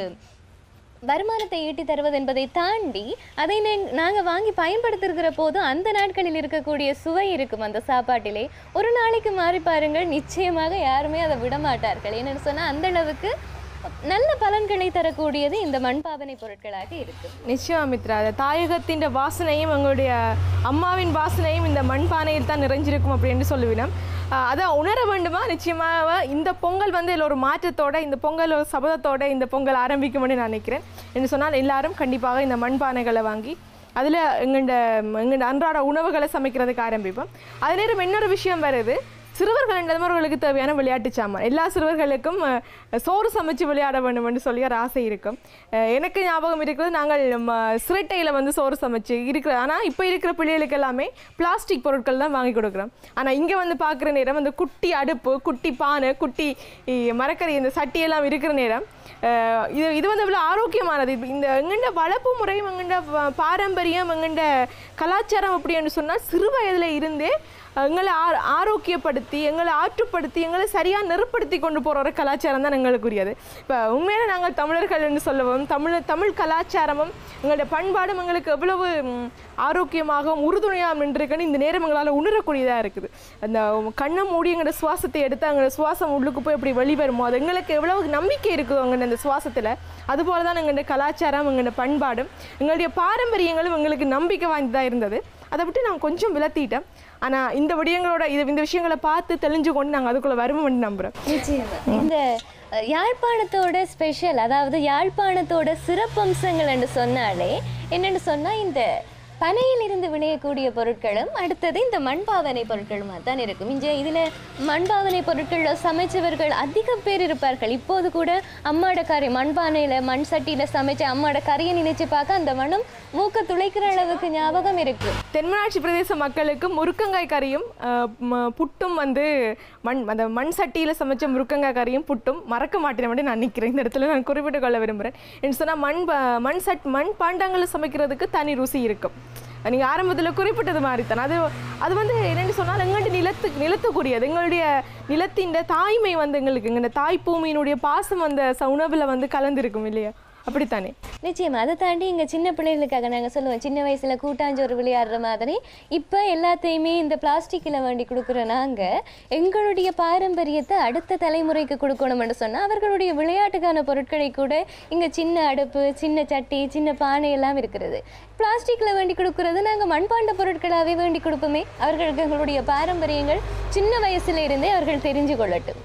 S2: வருமானத்தை ஈட்டி தருவது என்பதை தாண்டி அதை நாங்கள் வாங்கி பயன்படுத்திருக்கிற போது அந்த நாட்களில் இருக்கக்கூடிய சுவை இருக்கும் அந்த சாப்பாட்டிலே ஒரு நாளைக்கு மாறி பாருங்கள் நிச்சயமாக யாருமே அதை விட மாட்டார்கள் என்னென்னு சொன்னால் அந்த அளவுக்கு நல்ல பலன்களை தரக்கூடியது இந்த மண்பாவனை பொருட்களாக இருக்கும்
S1: நிச்சயமா மித்ரா அந்த தாயகத்தின் வாசனையும் எங்களுடைய அம்மாவின் வாசனையும் இந்த மண்பானையில் தான் நிறைஞ்சிருக்கும் அப்படின்னு சொல்லுவினோம் ஆஹ் அதான் உணர வேண்டுமா நிச்சயமாக இந்த பொங்கல் வந்து இதில் ஒரு மாற்றத்தோட இந்த பொங்கல் ஒரு சபதத்தோட இந்த பொங்கல் ஆரம்பிக்கும்னு நான் நினைக்கிறேன் என்று சொன்னால் எல்லாரும் கண்டிப்பாக இந்த மண்பானைகளை வாங்கி அதில் எங்கள்ட எங்கள்ட அன்றாட உணவுகளை சமைக்கிறதுக்கு ஆரம்பிப்போம் அதே நேரம் இன்னொரு விஷயம் வருது சிறுவர்கள் என்பவர்களுக்கு தேவையான விளையாட்டு சாமான் எல்லா சிறுவர்களுக்கும் அஹ், சோறு சமைச்சு விளையாட வேண்டும் என்று சொல்லி ஒரு ஆசை இருக்கும் அஹ், எனக்கு ஞாபகம் இருக்கிறது நாங்கள் ம, சிரட்டையில் வந்து சோறு சமைச்சு இருக்கிற ஆனால் இப்போ இருக்கிற பிள்ளைகளுக்கு எல்லாமே பிளாஸ்டிக் பொருட்கள் தான் வாங்கி கொடுக்குறோம் ஆனால் இங்கே வந்து பார்க்குற நேரம் அந்த குட்டி அடுப்பு குட்டி பானை குட்டி இ, மரக்கறி இந்த சட்டியெல்லாம் இருக்கிற நேரம் அஹ், இது இது வந்து இவ்வளோ ஆரோக்கியமானது இது இந்த எங்கண்ட வளர்ப்பு முறையும் எங்கண்ட வ- பாரம்பரியம் எங்கண்ட கலாச்சாரம் அப்படின்னு சொன்னால் சிறு வயதில் இருந்தே எங்களை ஆ ஆரோக்கியப்படுத்தி எங்களை ஆற்றுப்படுத்தி எங்களை சரியாக நெருப்படுத்தி கொண்டு போகிற ஒரு கலாச்சாரம் தான் எங்களுக்குரியது இப்போ உண்மையில நாங்கள் தமிழர்கள் என்று சொல்லுவோம் தமிழ் தமிழ் கலாச்சாரமும் எங்களுடைய பண்பாடும் எங்களுக்கு எவ்வளவு ம், ஆரோக்கியமாகவும் உறுதுணையாகவும் நின்றுருக்குன்னு இந்த நேரம் எங்களால் உணரக்கூடியதாக இருக்குது அந்த கண்ணை மூடி எங்களோட சுவாசத்தை எடுத்து எங்களோட சுவாசம் உள்ளுக்கு போய் எப்படி வெளிவருமோ அது எங்களுக்கு எவ்வளவு நம்பிக்கை இருக்குது எங்களோட அந்த சுவாசத்தில் அதுபோல தான் எங்களுடைய கலாச்சாரம் எங்களுடைய பண்பாடும் எங்களுடைய பாரம்பரியங்களும் எங்களுக்கு நம்பிக்கை வாய்ந்ததாக இருந்தது அதை விட்டு நான் கொஞ்சம் விளத்திட்டேன் ஆனால் இந்த விடயங்களோட இது இந்த விஷயங்களை பார்த்து தெளிஞ்சு கொண்டு நாங்கள் அதுக்குள்ளே வருவோம்னு நம்புகிறோம்
S2: நிச்சயமா இந்த அஹ், யாழ்ப்பாணத்தோட ஸ்பெஷல் அதாவது யாழ்ப்பாணத்தோட சிறப்பம்சங்கள் என்று சொன்னாலே என்னன்னு சொன்னா இந்த பனையில் இருந்து விளையக்கூடிய பொருட்களும் அடுத்தது இந்த மண்பாவனை பொருட்களுமா தான் இருக்கும் இங்கே இதில் மண்பாவனை பொருட்களில் சமைச்சவர்கள் அதிக பேர் இருப்பார்கள் இப்போது கூட அம்மாட கறி மண்பானையில் மண் சட்டியில் சமைச்ச அம்மாட கறியை நினைச்சு பார்க்க அந்த மனம் மூக்க துளைக்கிற அளவுக்கு ஞாபகம் இருக்கு
S1: தென்மராட்சி பிரதேச மக்களுக்கு முருக்கங்காய் கறியும் அஹ், ம- புட்டும் வந்து மண் அந்த மண் சட்டியில் சமைச்ச முருக்கங்காய் கறியும் புட்டும் மறக்க மாட்டேன் மட்டும் நான் நிற்கிறேன் இந்த இடத்துல நான் குறிப்பிட்டு கொள்ள விரும்புகிறேன் என்று சொன்னால் மண் ப- மண் சட் மண் பாண்டங்களை சமைக்கிறதுக்கு தனி ருசி இருக்கும் நீங்கள் ஆரம்பத்தில் குறிப்பிட்டது மாதிரி தான் அது அது வந்து என்னென்னு சொன்னால் எங்கள்ட்ட நிலத்து நிலத்துக்குரியது எங்களுடைய நிலத்தின் தாய்மை வந்து எங்களுக்கு எங்கள் தாய் பூமியினுடைய பாசம் அந்த ச- உணவுல வந்து கலந்துருக்கும் இல்லையா அப்படித்தானே
S2: நிச்சயமா அதை தாண்டி இங்கே சின்ன பிள்ளைகளுக்காக நாங்கள் சொல்லுவோம் சின்ன வயசில் கூட்டாஞ்சோறு விளையாடுற மாதிரி இப்போ எல்லாத்தையுமே இந்த பிளாஸ்டிக்கில் வேண்டி கொடுக்குற நாங்கள் எங்களுடைய பாரம்பரியத்தை அடுத்த தலைமுறைக்கு கொடுக்கணும்னு சொன்னால் அவர்களுடைய விளையாட்டுக்கான பொருட்களை கூட இங்கே சின்ன அடுப்பு சின்ன சட்டி சின்ன பானை எல்லாம் இருக்கிறது பிளாஸ்டிக்கில் வேண்டி கொடுக்கறது நாங்கள் மண்பாண்ட பொருட்களாகவே வேண்டி கொடுப்போமே அவர்களுக்கு எங்களுடைய பாரம்பரியங்கள் சின்ன வயசுல இருந்தே அவர்கள் தெரிஞ்சு கொள்ளட்டும்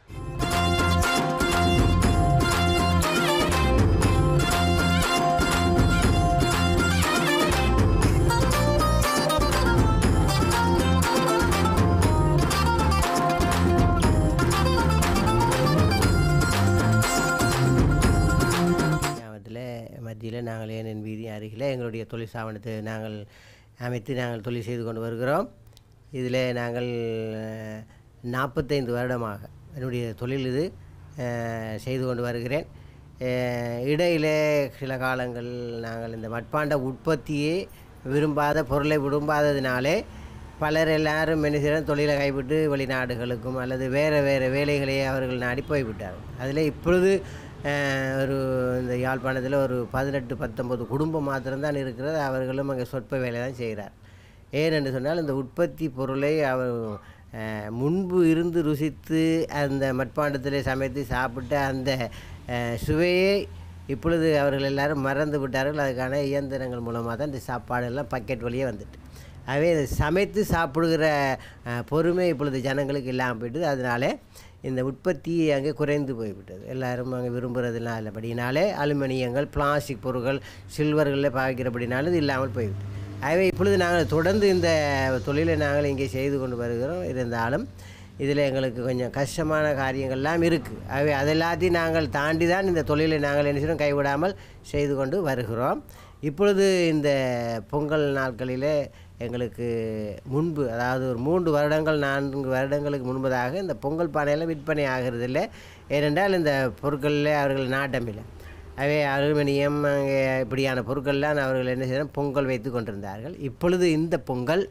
S4: கிராமத்தில் மத்தியில் நாங்கள் ஏனென் வீதி அருகில் எங்களுடைய தொழில் ஸ்தாபனத்தை நாங்கள் அமைத்து நாங்கள் தொழில் செய்து கொண்டு வருகிறோம் இதில் நாங்கள் அஹ், நாற்பத்தைந்து வருடமாக என்னுடைய தொழில் இது அஹ், செய்து கொண்டு வருகிறேன் அஹ், இடையிலே சில காலங்கள் நாங்கள் இந்த மட்பாண்ட உற்பத்தியே விரும்பாத பொருளை விரும்பாததினாலே பலர் எல்லாரும் என்ன செய்யறாங்க தொழிலை கைவிட்டு வெளிநாடுகளுக்கும் அல்லது வேறு வேறு வேலைகளை அவர்கள் நாடி போய்விட்டார்கள் அதில் இப்பொழுது அஹ், ஒரு இந்த யாழ்ப்பாணத்தில் ஒரு பதினெட்டு பத்தொம்பது குடும்பம் மாத்திரம்தான் இருக்கிறது அவர்களும் அங்கே சொற்ப வேலை தான் செய்கிறார் ஏனென்று சொன்னால் இந்த உற்பத்தி பொருளை அவர் அஹ், முன்பு இருந்து ருசித்து அந்த மட்பாண்டத்தில் சமைத்து சாப்பிட்ட அந்த அஹ், சுவையை இப்பொழுது அவர்கள் எல்லாரும் மறந்து விட்டார்கள் அதுக்கான இயந்திரங்கள் மூலமாக தான் இந்த சாப்பாடெல்லாம் பக்கெட் வழியே வந்துட்டு ஆகவே இதை சமைத்து சாப்பிடுகிற அஹ், பொறுமை இப்பொழுது ஜனங்களுக்கு இல்லாமல் போயிட்டது அதனால இந்த உற்பத்தி அங்கே குறைந்து போய்விட்டது எல்லாரும் அங்கே விரும்புகிறதுலாம் இல்லைபடினாலே அலுமினியங்கள் பிளாஸ்டிக் பொருட்கள் சில்வர்களில் பாய்க்கிறபடினால இது இல்லாமல் போய்விட்டது ஆகவே இப்பொழுது நாங்கள் தொடர்ந்து இந்த தொழிலை நாங்கள் இங்கே செய்து கொண்டு வருகிறோம் இருந்தாலும் இதில் எங்களுக்கு கொஞ்சம் கஷ்டமான காரியங்கள்லாம் இருக்குது ஆகவே அதெல்லாத்தையும் நாங்கள் தாண்டி தான் இந்த தொழிலை நாங்கள் என்ன செய்யறோம் கைவிடாமல் செய்து கொண்டு வருகிறோம் இப்பொழுது இந்த பொங்கல் நாட்களிலே எங்களுக்கு முன்பு அதாவது ஒரு மூன்று வருடங்கள் நான்கு வருடங்களுக்கு முன்பதாக இந்த பொங்கல் பானையெல்லாம் விற்பனை ஆகிறதில்லை ஏனென்றால் இந்த பொருட்களில் அவர்கள் நாட்டம் இல்லை அவை அலுமினியம் அங்கே இப்படியான பொருட்கள்லாம் அவர்கள் என்ன செய்யணும் பொங்கல் வைத்து கொண்டிருந்தார்கள் இப்பொழுது இந்த பொங்கல்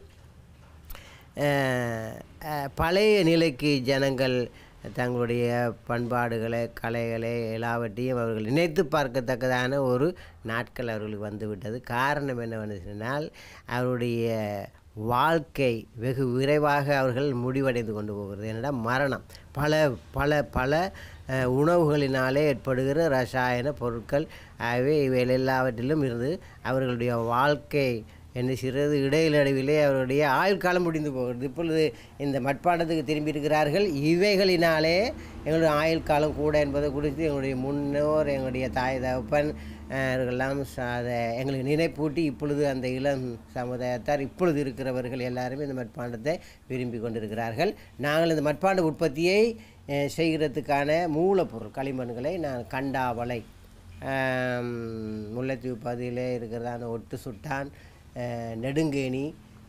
S4: அஹ், அஹ், பழைய நிலைக்கு ஜனங்கள் தங்களுடைய பண்பாடுகளை கலைகளை எல்லாவற்றையும் அவர்கள் நினைத்து பார்க்கத்தக்கதான ஒரு நாட்கள் அவர்களுக்கு வந்துவிட்டது காரணம் என்னவென்று சொன்னால் அவருடைய வாழ்க்கை வெகு விரைவாக அவர்கள் முடிவடைந்து கொண்டு போகிறது என்னடா மரணம் பல பல பல அஹ், உணவுகளினாலே ஏற்படுகிற ரசாயன பொருட்கள் ஆகவே இவைகள் எல்லாவற்றிலும் இருந்து அவர்களுடைய வாழ்க்கை என்ன செய்கிறது இடையிலடைவிலே அவருடைய ஆயுள் காலம் முடிந்து போகிறது இப்பொழுது இந்த மட்பாண்டத்துக்கு திரும்பி இருக்கிறார்கள் இவைகளினாலே எங்களுடைய ஆயுள் காலம் கூட என்பதை குறித்து எங்களுடைய முன்னோர் எங்களுடைய தாய் தகப்பன் அஹ், இவர்களெல்லாம் ச- அதை எங்களுக்கு நினைப்பூட்டி இப்பொழுது அந்த இளம் சமுதாயத்தார் இப்பொழுது இருக்கிறவர்கள் எல்லாருமே இந்த மட்பாண்டத்தை விரும்பி கொண்டிருக்கிறார்கள் நாங்கள் இந்த மட்பாண்ட உற்பத்தியை அஹ், செய்கிறதுக்கான மூலப்பொருள் களிமண்களை நான் கண்டாவளை ஆம், முல்லைத்தீவு பகுதியிலே இருக்கிறதான ஒட்டு சுட்டான் அஹ், நெடுங்கேணி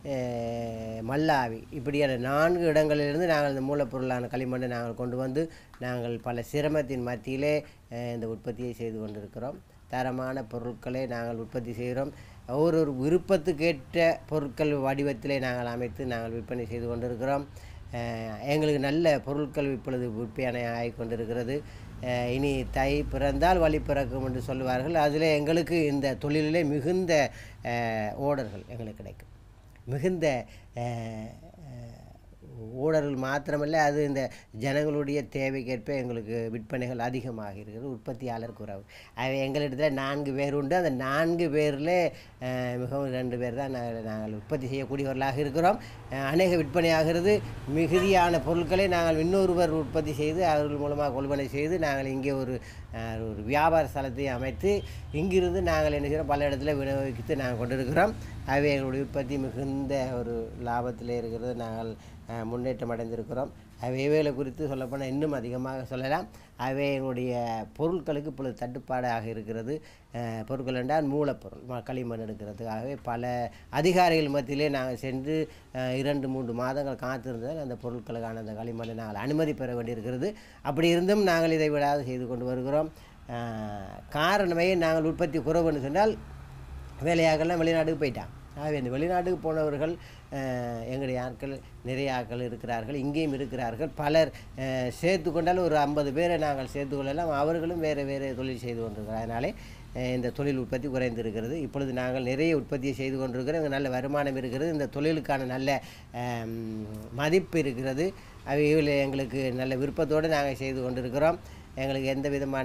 S4: அஹ், மல்லாவி இப்படியான நான்கு இடங்களிலிருந்து நாங்கள் இந்த மூலப்பொருளான களிமண்ணை நாங்கள் கொண்டு வந்து நாங்கள் பல சிரமத்தின் மத்தியிலே அஹ், இந்த உற்பத்தியை செய்து கொண்டிருக்கிறோம் தரமான பொருட்களை நாங்கள் உற்பத்தி செய்கிறோம் ஒரு ஒரு விருப்பத்துக்கேற்ற பொருட்கள் வடிவத்திலே நாங்கள் அமைத்து நாங்கள் விற்பனை செய்து கொண்டிருக்கிறோம் அஹ், எங்களுக்கு நல்ல பொருட்கள் இப்பொழுது விற்பனை ஆகி கொண்டிருக்கிறது அஹ், இனி தை பிறந்தால் வழி பிறக்கும் என்று சொல்லுவார்கள் அதில் எங்களுக்கு இந்த தொழிலிலே மிகுந்த அஹ், ஓடர்கள் எங்களுக்கு கிடைக்கும் மிகுந்த அஹ், அஹ், ஓடர்கள் மாத்திரமல்ல அது இந்த ஜனங்களுடைய தேவைக்கேற்ப எங்களுக்கு விற்பனைகள் அதிகமாக இருக்கிறது உற்பத்தியாளர் குறைவு அது எங்களிடத்தில் நான்கு பேர் உண்டு அந்த நான்கு பேரில் மிகவும் ரெண்டு பேர் தான் நாங்கள் நாங்கள் உற்பத்தி செய்யக்கூடியவர்களாக இருக்கிறோம் அஹ், அநேக விற்பனையாகிறது மிகுதியான பொருட்களை நாங்கள் இன்னொருவர் உற்பத்தி செய்து அவர்கள் மூலமாக கொள்வனை செய்து நாங்கள் இங்கே ஒரு அஹ், ஒரு வியாபார ஸ்தலத்தை அமைத்து இங்கிருந்து நாங்கள் என்ன செய்கிறோம் பல இடத்துல விநியோகித்து நாங்கள் கொண்டிருக்கிறோம் ஆகவே எங்களுடைய உற்பத்தி மிகுந்த ஒரு லாபத்தில் இருக்கிறது நாங்கள் அஹ், முன்னேற்றம் அடைந்திருக்கிறோம் அவைகளை குறித்து சொல்லப்போனால் இன்னும் அதிகமாக சொல்லலாம் அவை எங்களுடைய பொருட்களுக்கு இப்பொழுது தட்டுப்பாடாக இருக்கிறது அஹ், பொருட்கள் என்றால் மூலப்பொருள் ம- களிமண் எடுக்கிறதுக்காகவே பல அதிகாரிகள் மத்தியிலே நாங்கள் சென்று அஹ், இரண்டு மூன்று மாதங்கள் காத்திருந்தால் அந்த பொருட்களுக்கான அந்த களிமண்ணை நாங்கள் அனுமதி பெற வேண்டியிருக்கிறது அப்படி இருந்தும் நாங்கள் இதை விடாது செய்து கொண்டு வருகிறோம் அஹ், காரணமே நாங்கள் உற்பத்தி குறைவுன்னு சொன்னால் வேலையாக்கெல்லாம் வெளிநாட்டுக்கு போயிட்டான் ஆகவே இந்த வெளிநாட்டுக்கு போனவர்கள் அஹ், எங்களுடைய ஆட்கள் நிறைய ஆட்கள் இருக்கிறார்கள் இங்கேயும் இருக்கிறார்கள் பலர் அஹ், சேர்த்து கொண்டால் ஒரு ஐம்பது பேரை நாங்கள் சேர்த்து கொள்ளலாம் அவர்களும் வேறு வேறு தொழில் செய்து கொண்டிருக்கிறார் அதனாலே அஹ், இந்த தொழில் உற்பத்தி குறைந்திருக்கிறது இப்பொழுது நாங்கள் நிறைய உற்பத்தியை செய்து கொண்டிருக்கிறோம் இங்கே நல்ல வருமானம் இருக்கிறது இந்த தொழிலுக்கான நல்ல அஹ், மதிப்பு இருக்கிறது அவைகள் எங்களுக்கு நல்ல விருப்பத்தோடு நாங்கள் செய்து கொண்டிருக்கிறோம் எங்களுக்கு எந்த விதமான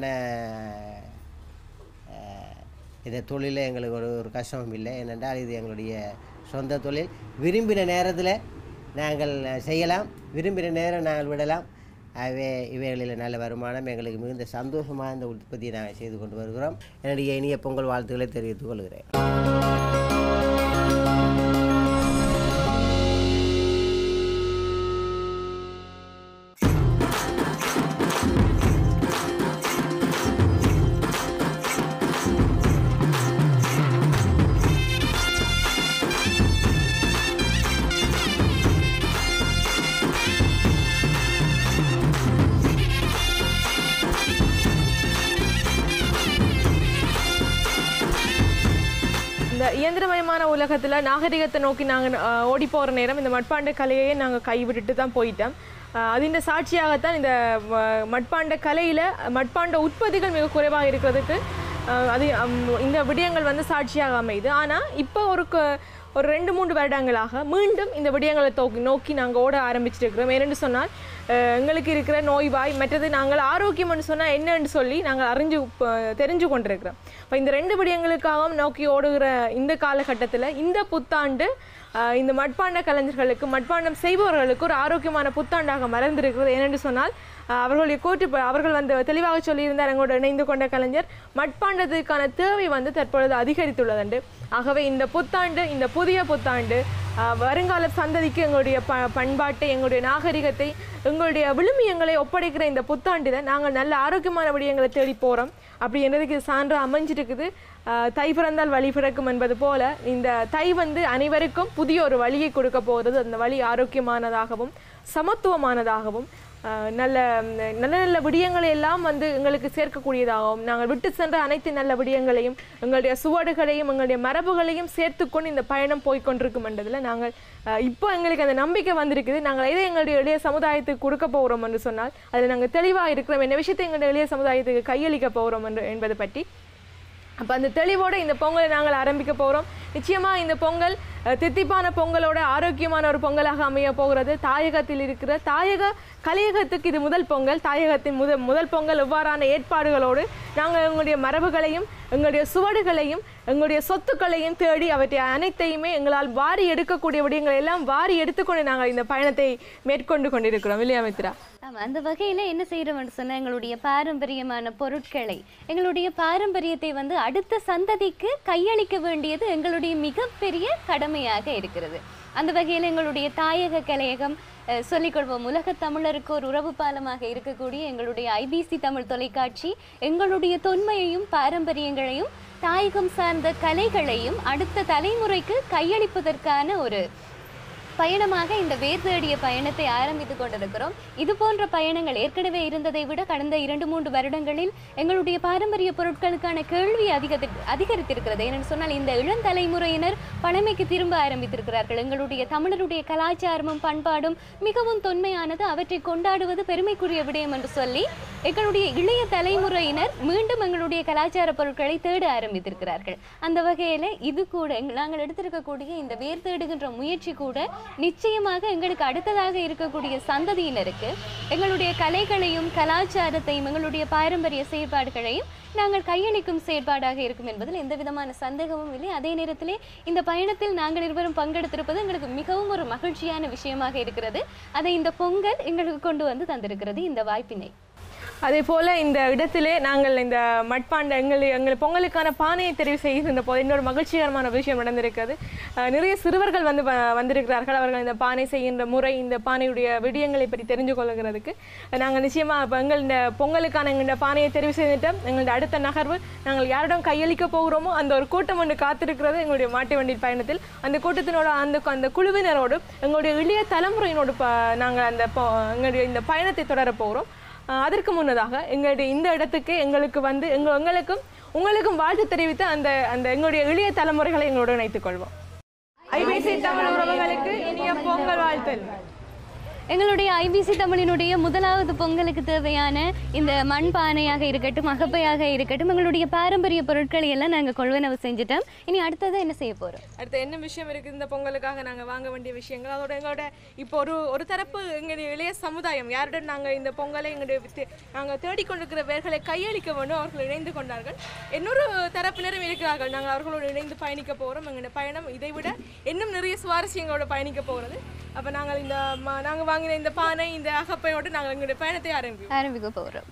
S4: அஹ், இந்த தொழிலில் எங்களுக்கு ஒரு ஒரு கஷ்டமும் இல்லை ஏனென்றால் இது எங்களுடைய சொந்த தொழில் விரும்பின நேரத்தில் நாங்கள் செய்யலாம் விரும்பின நேரம் நாங்கள் விடலாம் ஆகவே இவைகளில் நல்ல வருமானம் எங்களுக்கு மிகுந்த சந்தோஷமாக இந்த உற்பத்தியை நாங்கள் செய்து கொண்டு வருகிறோம் என்னுடைய இனிய பொங்கல் வாழ்த்துக்களை தெரிவித்துக் கொள்கிறேன்
S1: இந்த இயந்திரமயமான உலகத்தில் நாகரிகத்தை நோக்கி நாங்கள் ஓடி போகிற நேரம் இந்த மட்பாண்ட கலையையே நாங்கள் கைவிட்டுட்டு தான் போயிட்டோம் அஹ், அதின் சாட்சியாகத்தான் இந்த ம- மட்பாண்ட கலையில் மட்பாண்ட உற்பத்திகள் மிக குறைவாக இருக்கிறதுக்கு அஹ், அது அம், இந்த விடயங்கள் வந்து சாட்சியாக அமையுது ஆனால் இப்போ ஒரு க- ஒரு ரெண்டு மூன்று வருடங்களாக மீண்டும் இந்த விடயங்களை தோக்கி நோக்கி நாங்கள் ஓட ஆரம்பிச்சிருக்கிறோம் ஏனென்று சொன்னால் அஹ், எங்களுக்கு இருக்கிற நோய்வாய் மற்றது நாங்கள் ஆரோக்கியம்னு சொன்னால் என்னன்னு சொல்லி நாங்கள் அறிஞ்சு ப- தெரிஞ்சு கொண்டிருக்கிறோம் இப்போ இந்த ரெண்டு விடயங்களுக்காகவும் நோக்கி ஓடுகிற இந்த காலகட்டத்தில் இந்த புத்தாண்டு ஆஹ் இந்த மட்பாண்ட கலைஞர்களுக்கு மட்பாண்டம் செய்பவர்களுக்கு ஒரு ஆரோக்கியமான புத்தாண்டாக மலர்ந்திருக்கிறது ஏனென்று சொன்னால் ஆஹ் அவர்களுடைய கூற்று ப- அவர்கள் வந்து தெளிவாக சொல்லியிருந்தார் எங்களோடு இணைந்து கொண்ட கலைஞர் மட்பாண்டத்துக்கான தேவை வந்து தற்பொழுது அதிகரித்துள்ளதுண்டு ஆகவே இந்த புத்தாண்டு இந்த புதிய புத்தாண்டு ஆஹ் வருங்கால சந்ததிக்கு எங்களுடைய ப பண்பாட்டை எங்களுடைய நாகரிகத்தை எங்களுடைய விழுமியங்களை ஒப்படைக்கிற இந்த புத்தாண்டில் நாங்கள் நல்ல ஆரோக்கியமான விடயங்களை தேடி போகிறோம் அப்படின்றதுக்கு இது சான்றா அமைஞ்சிருக்குது ஆஹ் தை பிறந்தால் வழி பிறக்கும் என்பது போல இந்த தை வந்து அனைவருக்கும் புதிய ஒரு வழியை கொடுக்க போகிறது அந்த வழி ஆரோக்கியமானதாகவும் சமத்துவமானதாகவும் ஆஹ் நல்ல நல்ல நல்ல விடயங்களை எல்லாம் வந்து எங்களுக்கு சேர்க்கக்கூடியதாகவும் நாங்கள் விட்டு சென்ற அனைத்து நல்ல விடயங்களையும் எங்களுடைய சுவடுகளையும் எங்களுடைய மரபுகளையும் சேர்த்துக்கொண்டு இந்த பயணம் போய்க்கொண்டிருக்கும் என்றதில் நாங்கள் ஆஹ் இப்போ எங்களுக்கு அந்த நம்பிக்கை வந்திருக்குது நாங்கள் எதை எங்களுடைய எளிய சமுதாயத்துக்கு கொடுக்க போகிறோம் என்று சொன்னால் அதில் நாங்கள் தெளிவாக இருக்கிறோம் என்ன விஷயத்தை எங்களுடைய எளிய சமுதாயத்துக்கு கையளிக்க போகிறோம் என்று என்பதை பற்றி அப்போ அந்த தெளிவோடு இந்த பொங்கலை நாங்கள் ஆரம்பிக்க போகிறோம் நிச்சயமாக இந்த பொங்கல் அஹ், தித்திப்பான பொங்கலோட ஆரோக்கியமான ஒரு பொங்கலாக அமைய போகிறது தாயகத்தில் இருக்கிற தாயக கலையகத்துக்கு இது முதல் பொங்கல் தாயகத்தின் முதல் முதல் பொங்கல் இவ்வாறான ஏற்பாடுகளோடு நாங்கள் எங்களுடைய மரபுகளையும் எங்களுடைய சுவடுகளையும் எங்களுடைய சொத்துக்களையும் தேடி அவற்றை அனைத்தையுமே எங்களால் வாரி எடுக்கக்கூடிய விடயங்களை எல்லாம் வாரி எடுத்துக்கொண்டு நாங்கள் இந்த பயணத்தை மேற்கொண்டு கொண்டிருக்கிறோம் இல்லையா மித்ரா
S2: ஆமா அந்த வகையில என்ன செய்யறோம்னு சொன்னா எங்களுடைய பாரம்பரியமான பொருட்களை எங்களுடைய பாரம்பரியத்தை வந்து அடுத்த சந்ததிக்கு கையளிக்க வேண்டியது எங்களுடைய மிகப்பெரிய கடமையாக இருக்கிறது அந்த வகையில் எங்களுடைய தாயக கலையகம் அஹ், சொல்லிக்கொள்வோம் உலகத் தமிழருக்கு ஒரு உறவு பாலமாக இருக்கக்கூடிய எங்களுடைய ஐபிசி தமிழ் தொலைக்காட்சி எங்களுடைய தொன்மையையும் பாரம்பரியங்களையும் தாயகம் சார்ந்த கலைகளையும் அடுத்த தலைமுறைக்கு கையளிப்பதற்கான ஒரு பயணமாக இந்த வேர் தேடிய பயணத்தை ஆரம்பித்துக் கொண்டிருக்கிறோம் இது போன்ற பயணங்கள் ஏற்கனவே இருந்ததை விட கடந்த இரண்டு மூன்று வருடங்களில் எங்களுடைய பாரம்பரிய பொருட்களுக்கான கேள்வி அதிகரி அதிகரித்திருக்கிறது ஏனென்று சொன்னால் இந்த இளந்தலைமுறையினர் பழமைக்கு திரும்ப ஆரம்பித்திருக்கிறார்கள் எங்களுடைய தமிழருடைய கலாச்சாரமும் பண்பாடும் மிகவும் தொன்மையானது அவற்றை கொண்டாடுவது பெருமைக்குரிய விடயம் என்று சொல்லி எங்களுடைய இளைய தலைமுறையினர் மீண்டும் எங்களுடைய கலாச்சார பொருட்களை தேட ஆரம்பித்திருக்கிறார்கள் அந்த வகையில் இது கூட எங்க- நாங்கள் எடுத்திருக்கக்கூடிய இந்த வேர் தேடுகின்ற முயற்சி கூட நிச்சயமாக எங்களுக்கு அடுத்ததாக இருக்கக்கூடிய சந்ததியினருக்கு எங்களுடைய கலைகளையும் கலாச்சாரத்தையும் எங்களுடைய பாரம்பரிய செயற்பாடுகளையும் நாங்கள் கையளிக்கும் செயற்பாடாக இருக்கும் என்பதில் எந்த விதமான சந்தேகமும் இல்லை அதே நேரத்திலே இந்த பயணத்தில் நாங்கள் இருவரும் பங்கெடுத்திருப்பது எங்களுக்கு மிகவும் ஒரு மகிழ்ச்சியான விஷயமாக இருக்கிறது அதை இந்த பொங்கல் எங்களுக்கு கொண்டு வந்து தந்திருக்கிறது இந்த வாய்ப்பினை
S1: அதே போல இந்த இடத்திலே நாங்கள் இந்த மட்பாண்ட எங்கள் எங்கள் பொங்கலுக்கான பானையை தெரிவு செய்கின்ற போது இன்னொரு மகிழ்ச்சிகரமான விஷயம் நடந்திருக்கிறது அஹ் நிறைய சிறுவர்கள் வந்து வ- வந்திருக்கிறார்கள் அவர்கள் இந்த பானை செய்கின்ற முறை இந்த பானையுடைய விடயங்களை பற்றி தெரிஞ்சு கொள்கிறதுக்கு நாங்கள் நிச்சயமாக இப்போ எங்கள் இந்த பொங்கலுக்கான எங்கள் பானையை தெரிவு செய்துட்டோம் எங்களுடைய அடுத்த நகர்வு நாங்கள் யாரிடம் கையளிக்க போகிறோமோ அந்த ஒரு கூட்டம் ஒன்று காத்திருக்கிறது எங்களுடைய மாட்டு வண்டி பயணத்தில் அந்த கூட்டத்தினோட அந்த அந்த குழுவினரோடு எங்களுடைய இளைய தலைமுறையினோடு ப நாங்கள் அந்த பொ- எங்களுடைய இந்த பயணத்தை தொடர போகிறோம் ஆஹ் அதற்கு முன்னதாக எங்களுடைய இந்த இடத்துக்கு எங்களுக்கு வந்து எங்க எங்களுக்கும் உங்களுக்கும் வாழ்த்து தெரிவித்து அந்த அந்த எங்களுடைய இளைய தலைமுறைகளை எங்களோடு இணைத்துக் கொள்வோம் ஐபிசி தமிழ் உறவுகளுக்கு இனிய பொங்கல் வாழ்த்தல்
S2: எங்களுடைய ஐபிசி தமிழினுடைய முதலாவது பொங்கலுக்கு தேவையான இந்த மண் பானையாக இருக்கட்டும் அகப்பையாக இருக்கட்டும் எங்களுடைய பாரம்பரிய பொருட்களை எல்லாம் நாங்கள் கொள்வனவு செஞ்சுட்டோம் இனி அடுத்தது என்ன செய்ய போகிறோம்
S1: அடுத்து என்ன விஷயம் இருக்குது இந்த பொங்கலுக்காக நாங்கள் வாங்க வேண்டிய விஷயங்கள் அதோட எங்களோட இப்போ ஒரு ஒரு தரப்பு எங்களுடைய இளைய சமுதாயம் யாருடன் நாங்கள் இந்த பொங்கலை எங்களுடைய வித்து- நாங்கள் தேடிக்கொண்டிருக்கிற வேர்களை கையளிக்க வேண்டும் அவர்கள் இணைந்து கொண்டார்கள் இன்னொரு தரப்பினரும் இருக்கிறார்கள் நாங்கள் அவர்களோடு இணைந்து பயணிக்க போகிறோம் எங்களுடைய பயணம் இதை விட இன்னும் நிறைய சுவாரஸ்யங்களோட பயணிக்க போகிறது அப்போ நாங்கள் இந்த ம- நாங்கள் வாங்கின இந்த பானை இந்த அகப்பையோடு நாங்கள் எங்களுடைய பயணத்தை ஆரம்பிப்போம்
S2: ஆரம்பிக்க போகிறோம்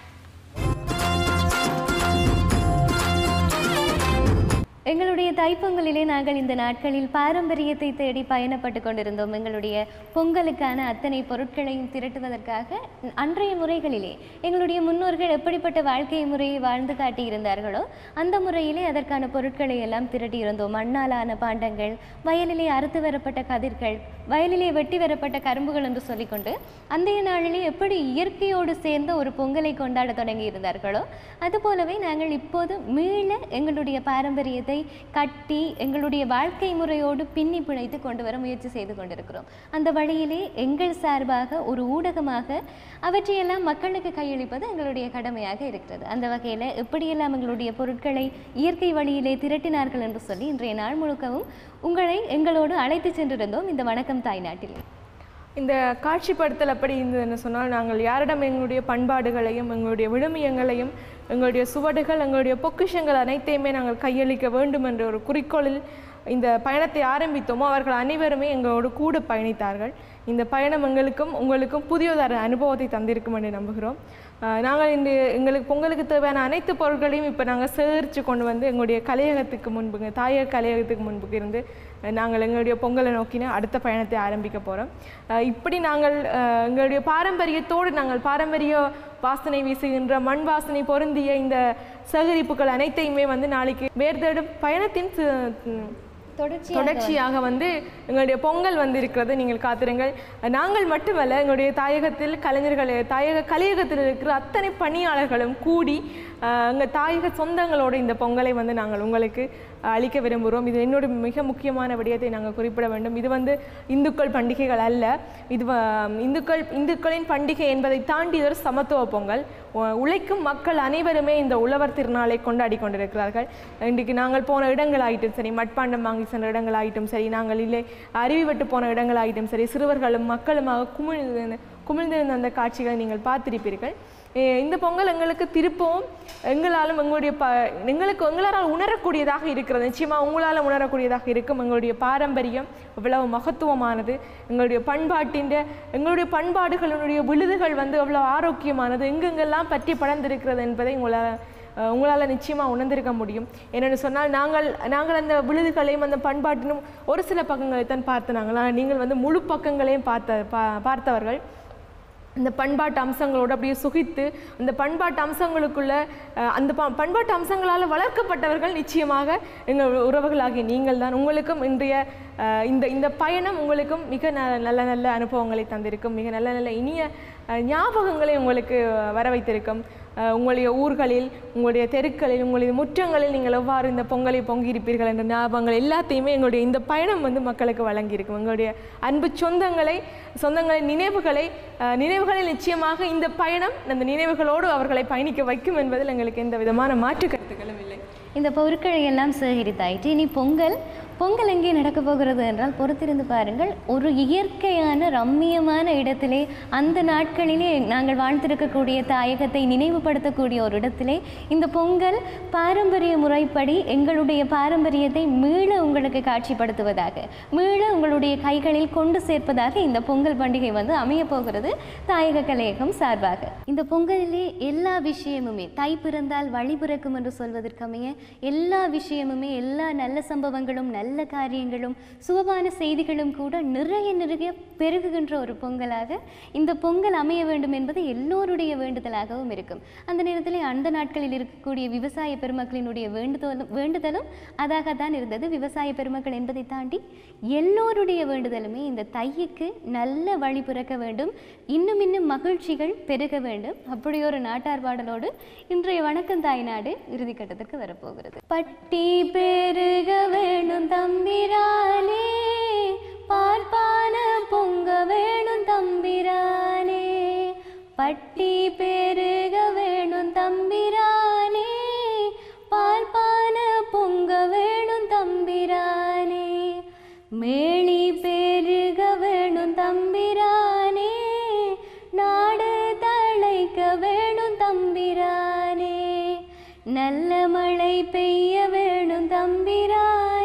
S2: எங்களுடைய தைப்பொங்கலிலே நாங்கள் இந்த நாட்களில் பாரம்பரியத்தை தேடி பயணப்பட்டு கொண்டிருந்தோம் எங்களுடைய பொங்கலுக்கான அத்தனை பொருட்களையும் திரட்டுவதற்காக அன்றைய முறைகளிலே எங்களுடைய முன்னோர்கள் எப்படிப்பட்ட வாழ்க்கை முறையை வாழ்ந்து காட்டியிருந்தார்களோ அந்த முறையிலே அதற்கான பொருட்களை எல்லாம் திரட்டியிருந்தோம் மண்ணாலான பாண்டங்கள் வயலிலே அறுத்து வரப்பட்ட கதிர்கள் வயலிலே வெட்டி வரப்பட்ட கரும்புகள் என்று சொல்லிக்கொண்டு அந்தைய நாளிலே எப்படி இயற்கையோடு சேர்ந்த ஒரு பொங்கலை கொண்டாட தொடங்கி இருந்தார்களோ அதுபோலவே நாங்கள் இப்போது மீள எங்களுடைய பாரம்பரியத்தை கட்டி எங்களுடைய வாழ்க்கை முறையோடு பின்னி பிணைத்து கொண்டு வர முயற்சி செய்து கொண்டிருக்கிறோம் அந்த வழியிலே எங்கள் சார்பாக ஒரு ஊடகமாக அவற்றையெல்லாம் மக்களுக்கு கையளிப்பது எங்களுடைய கடமையாக இருக்கிறது அந்த வகையில் எப்படியெல்லாம் எங்களுடைய பொருட்களை இயற்கை வழியிலே திரட்டினார்கள் என்று சொல்லி இன்றைய நாள் முழுக்கவும் உங்களை எங்களோடு அழைத்து சென்றிருந்தோம் இந்த வணக்கம் தாய்நாட்டிலே
S1: இந்த காட்சிப்படுத்தல் அப்படி இருந்ததுன்னு சொன்னால் நாங்கள் யாரிடம் எங்களுடைய பண்பாடுகளையும் எங்களுடைய விழுமியங்களையும் எங்களுடைய சுவடுகள் எங்களுடைய பொக்கிஷங்கள் அனைத்தையுமே நாங்கள் கையளிக்க வேண்டும் என்ற ஒரு குறிக்கோளில் இந்த பயணத்தை ஆரம்பித்தோமோ அவர்கள் அனைவருமே எங்களோடு கூட பயணித்தார்கள் இந்த பயணம் எங்களுக்கும் உங்களுக்கும் புதியதொரு அனுபவத்தை தந்திருக்கும் என்று நம்புகிறோம் ஆஹ் நாங்கள் இந்த எங்களுக்கு பொங்கலுக்கு தேவையான அனைத்து பொருட்களையும் இப்போ நாங்கள் சேகரித்து கொண்டு வந்து எங்களுடைய கலையகத்துக்கு முன்புங்க தாயக கலையகத்துக்கு முன்புக்கு இருந்து அஹ் நாங்கள் எங்களுடைய பொங்கலை நோக்கின அடுத்த பயணத்தை ஆரம்பிக்க போகிறோம் இப்படி நாங்கள் ஆஹ் எங்களுடைய பாரம்பரியத்தோடு நாங்கள் பாரம்பரிய வாசனை வீசுகின்ற மண் வாசனை பொருந்திய இந்த சேகரிப்புகள் அனைத்தையுமே வந்து நாளைக்கு வேர்தேடும் பயணத்தின் சி- ம்,
S2: தொடர்ச்சி
S1: தொடர்ச்சியாக வந்து எங்களுடைய பொங்கல் வந்து இருக்கிறது நீங்கள் காத்திருங்கள் நாங்கள் மட்டுமல்ல எங்களுடைய தாயகத்தில் கலைஞர்கள் தாயக கலையகத்தில் இருக்கிற அத்தனை பணியாளர்களும் கூடி அஹ், எங்கள் தாயக சொந்தங்களோட இந்த பொங்கலை வந்து நாங்கள் உங்களுக்கு அஹ், அளிக்க விரும்புகிறோம் இது என்னோட மிக முக்கியமான விடயத்தை நாங்கள் குறிப்பிட வேண்டும் இது வந்து இந்துக்கள் பண்டிகைகள் அல்ல இது வ- இந்துக்கள் இந்துக்களின் பண்டிகை என்பதை தாண்டி இது ஒரு சமத்துவ பொங்கல் உ- உழைக்கும் மக்கள் அனைவருமே இந்த உழவர் திருநாளை கொண்டாடி கொண்டிருக்கிறார்கள் இன்றைக்கு நாங்கள் போன இடங்களாயிட்டும் சரி மட்பாண்டம் வாங்கி சென்ற இடங்களாயிட்டும் சரி நாங்கள் இல்லை அருவி வெட்டு போன இடங்களாயிட்டும் சரி சிறுவர்களும் மக்களுமாக குமிழ்ந்து குமிழ்ந்திருந்த அந்த காட்சிகளை நீங்கள் பார்த்திருப்பீர்கள் எ, இந்த பொங்கல் எங்களுக்கு திருப்பவும் எங்களாலும் எங்களுடைய ப எங்களுக்கு எங்களால் உணரக்கூடியதாக இருக்கிறது நிச்சயமாக உங்களால் உணரக்கூடியதாக இருக்கும் எங்களுடைய பாரம்பரியம் எவ்வளவு மகத்துவமானது எங்களுடைய பண்பாட்டின் எங்களுடைய பண்பாடுகளினுடைய விழுதுகள் வந்து எவ்வளவு ஆரோக்கியமானது எங்கெங்கெல்லாம் பற்றி படர்ந்திருக்கிறது என்பதை உங்களால் அஹ் உங்களால் நிச்சயமாக உணர்ந்திருக்க முடியும் என்னென்னு சொன்னால் நாங்கள் நாங்கள் அந்த விழுதுகளையும் அந்த பண்பாட்டினும் ஒரு சில பக்கங்களை தான் பார்த்து நாங்கள் ஆனால் நீங்கள் வந்து முழு பக்கங்களையும் பார்த்த பா பார்த்தவர்கள் இந்த பண்பாட்டு அம்சங்களோடு அப்படியே சுகித்து அந்த பண்பாட்டு அம்சங்களுக்குள்ள அஹ், அந்த ப பண்பாட்டு அம்சங்களால் வளர்க்கப்பட்டவர்கள் நிச்சயமாக எங்கள் உறவுகளாகிய நீங்கள் தான் உங்களுக்கும் இன்றைய அஹ், இந்த இந்த பயணம் உங்களுக்கும் மிக ந நல்ல நல்ல அனுபவங்களை தந்திருக்கும் மிக நல்ல நல்ல இனிய அஹ், ஞாபகங்களை உங்களுக்கு அஹ், வர வைத்திருக்கும் அஹ், உங்களுடைய ஊர்களில் உங்களுடைய தெருக்களில் உங்களுடைய முற்றங்களில் நீங்கள் எவ்வாறு இந்த பொங்கலை பொங்கியிருப்பீர்கள் என்ற ஞாபகங்கள் எல்லாத்தையுமே எங்களுடைய இந்த பயணம் வந்து மக்களுக்கு வழங்கியிருக்கும் எங்களுடைய அன்பு சொந்தங்களை சொந்தங்களின் நினைவுகளை அஹ், நினைவுகளில் நிச்சயமாக இந்த பயணம் அந்த நினைவுகளோடு அவர்களை பயணிக்க வைக்கும் என்பதில் எங்களுக்கு எந்த விதமான மாற்று கருத்துக்களும் இல்லை
S2: இந்த பொருட்களை எல்லாம் சேகரித்தாயிற்று இனி பொங்கல் பொங்கல் எங்கே நடக்கப் போகிறது என்றால் பொறுத்திருந்து பாருங்கள் ஒரு இயற்கையான ரம்மியமான இடத்திலே அந்த நாட்களிலே நாங்கள் வாழ்ந்திருக்கக்கூடிய தாயகத்தை நினைவுபடுத்தக்கூடிய ஒரு இடத்திலே இந்த பொங்கல் பாரம்பரிய முறைப்படி எங்களுடைய பாரம்பரியத்தை மீள உங்களுக்கு காட்சிப்படுத்துவதாக மீள உங்களுடைய கைகளில் கொண்டு சேர்ப்பதாக இந்த பொங்கல் பண்டிகை வந்து அமையப் போகிறது தாயக கலையகம் சார்பாக இந்த பொங்கலிலே எல்லா விஷயமுமே தை பிறந்தால் வழி பிறக்கும் என்று சொல்வதற்கமைய எல்லா விஷயமுமே எல்லா நல்ல சம்பவங்களும் நல்ல காரியங்களும் சுகமான செய்திகளும் கூட நிறைய நிறைய பெருகுகின்ற ஒரு பொங்கலாக இந்த பொங்கல் அமைய வேண்டும் என்பது எல்லோருடைய வேண்டுதலாகவும் இருக்கும் அந்த நேரத்தில் அந்த நாட்களில் இருக்கக்கூடிய விவசாய பெருமக்களினுடைய வேண்டுதலும் வேண்டுதலும் அதாகத்தான் இருந்தது விவசாய பெருமக்கள் என்பதை தாண்டி எல்லோருடைய வேண்டுதலுமே இந்த தையுக்கு நல்ல வழி பிறக்க வேண்டும் இன்னும் இன்னும் மகிழ்ச்சிகள் பெருக வேண்டும் அப்படி ஒரு நாட்டார் பாடலோடு இன்றைய வணக்கம் தாய்நாடு இறுதிக்கட்டத்துக்கு வரப்போகிறது பட்டி பெருக வேணும் தம்பிரானே பார்ப்பான பொங்க வேணும் தம்பிரானே பட்டி பெருக வேணும் தம்பிரானே பார்ப்பான பொங்க வேணும் தம்பிரானே மேளி பெருக வேணும் தம்பிரானே நாடு தழைக்க வேணும் தம்பிரானே நல்ல மழை பெய்ய வேணும் தம்பிரானே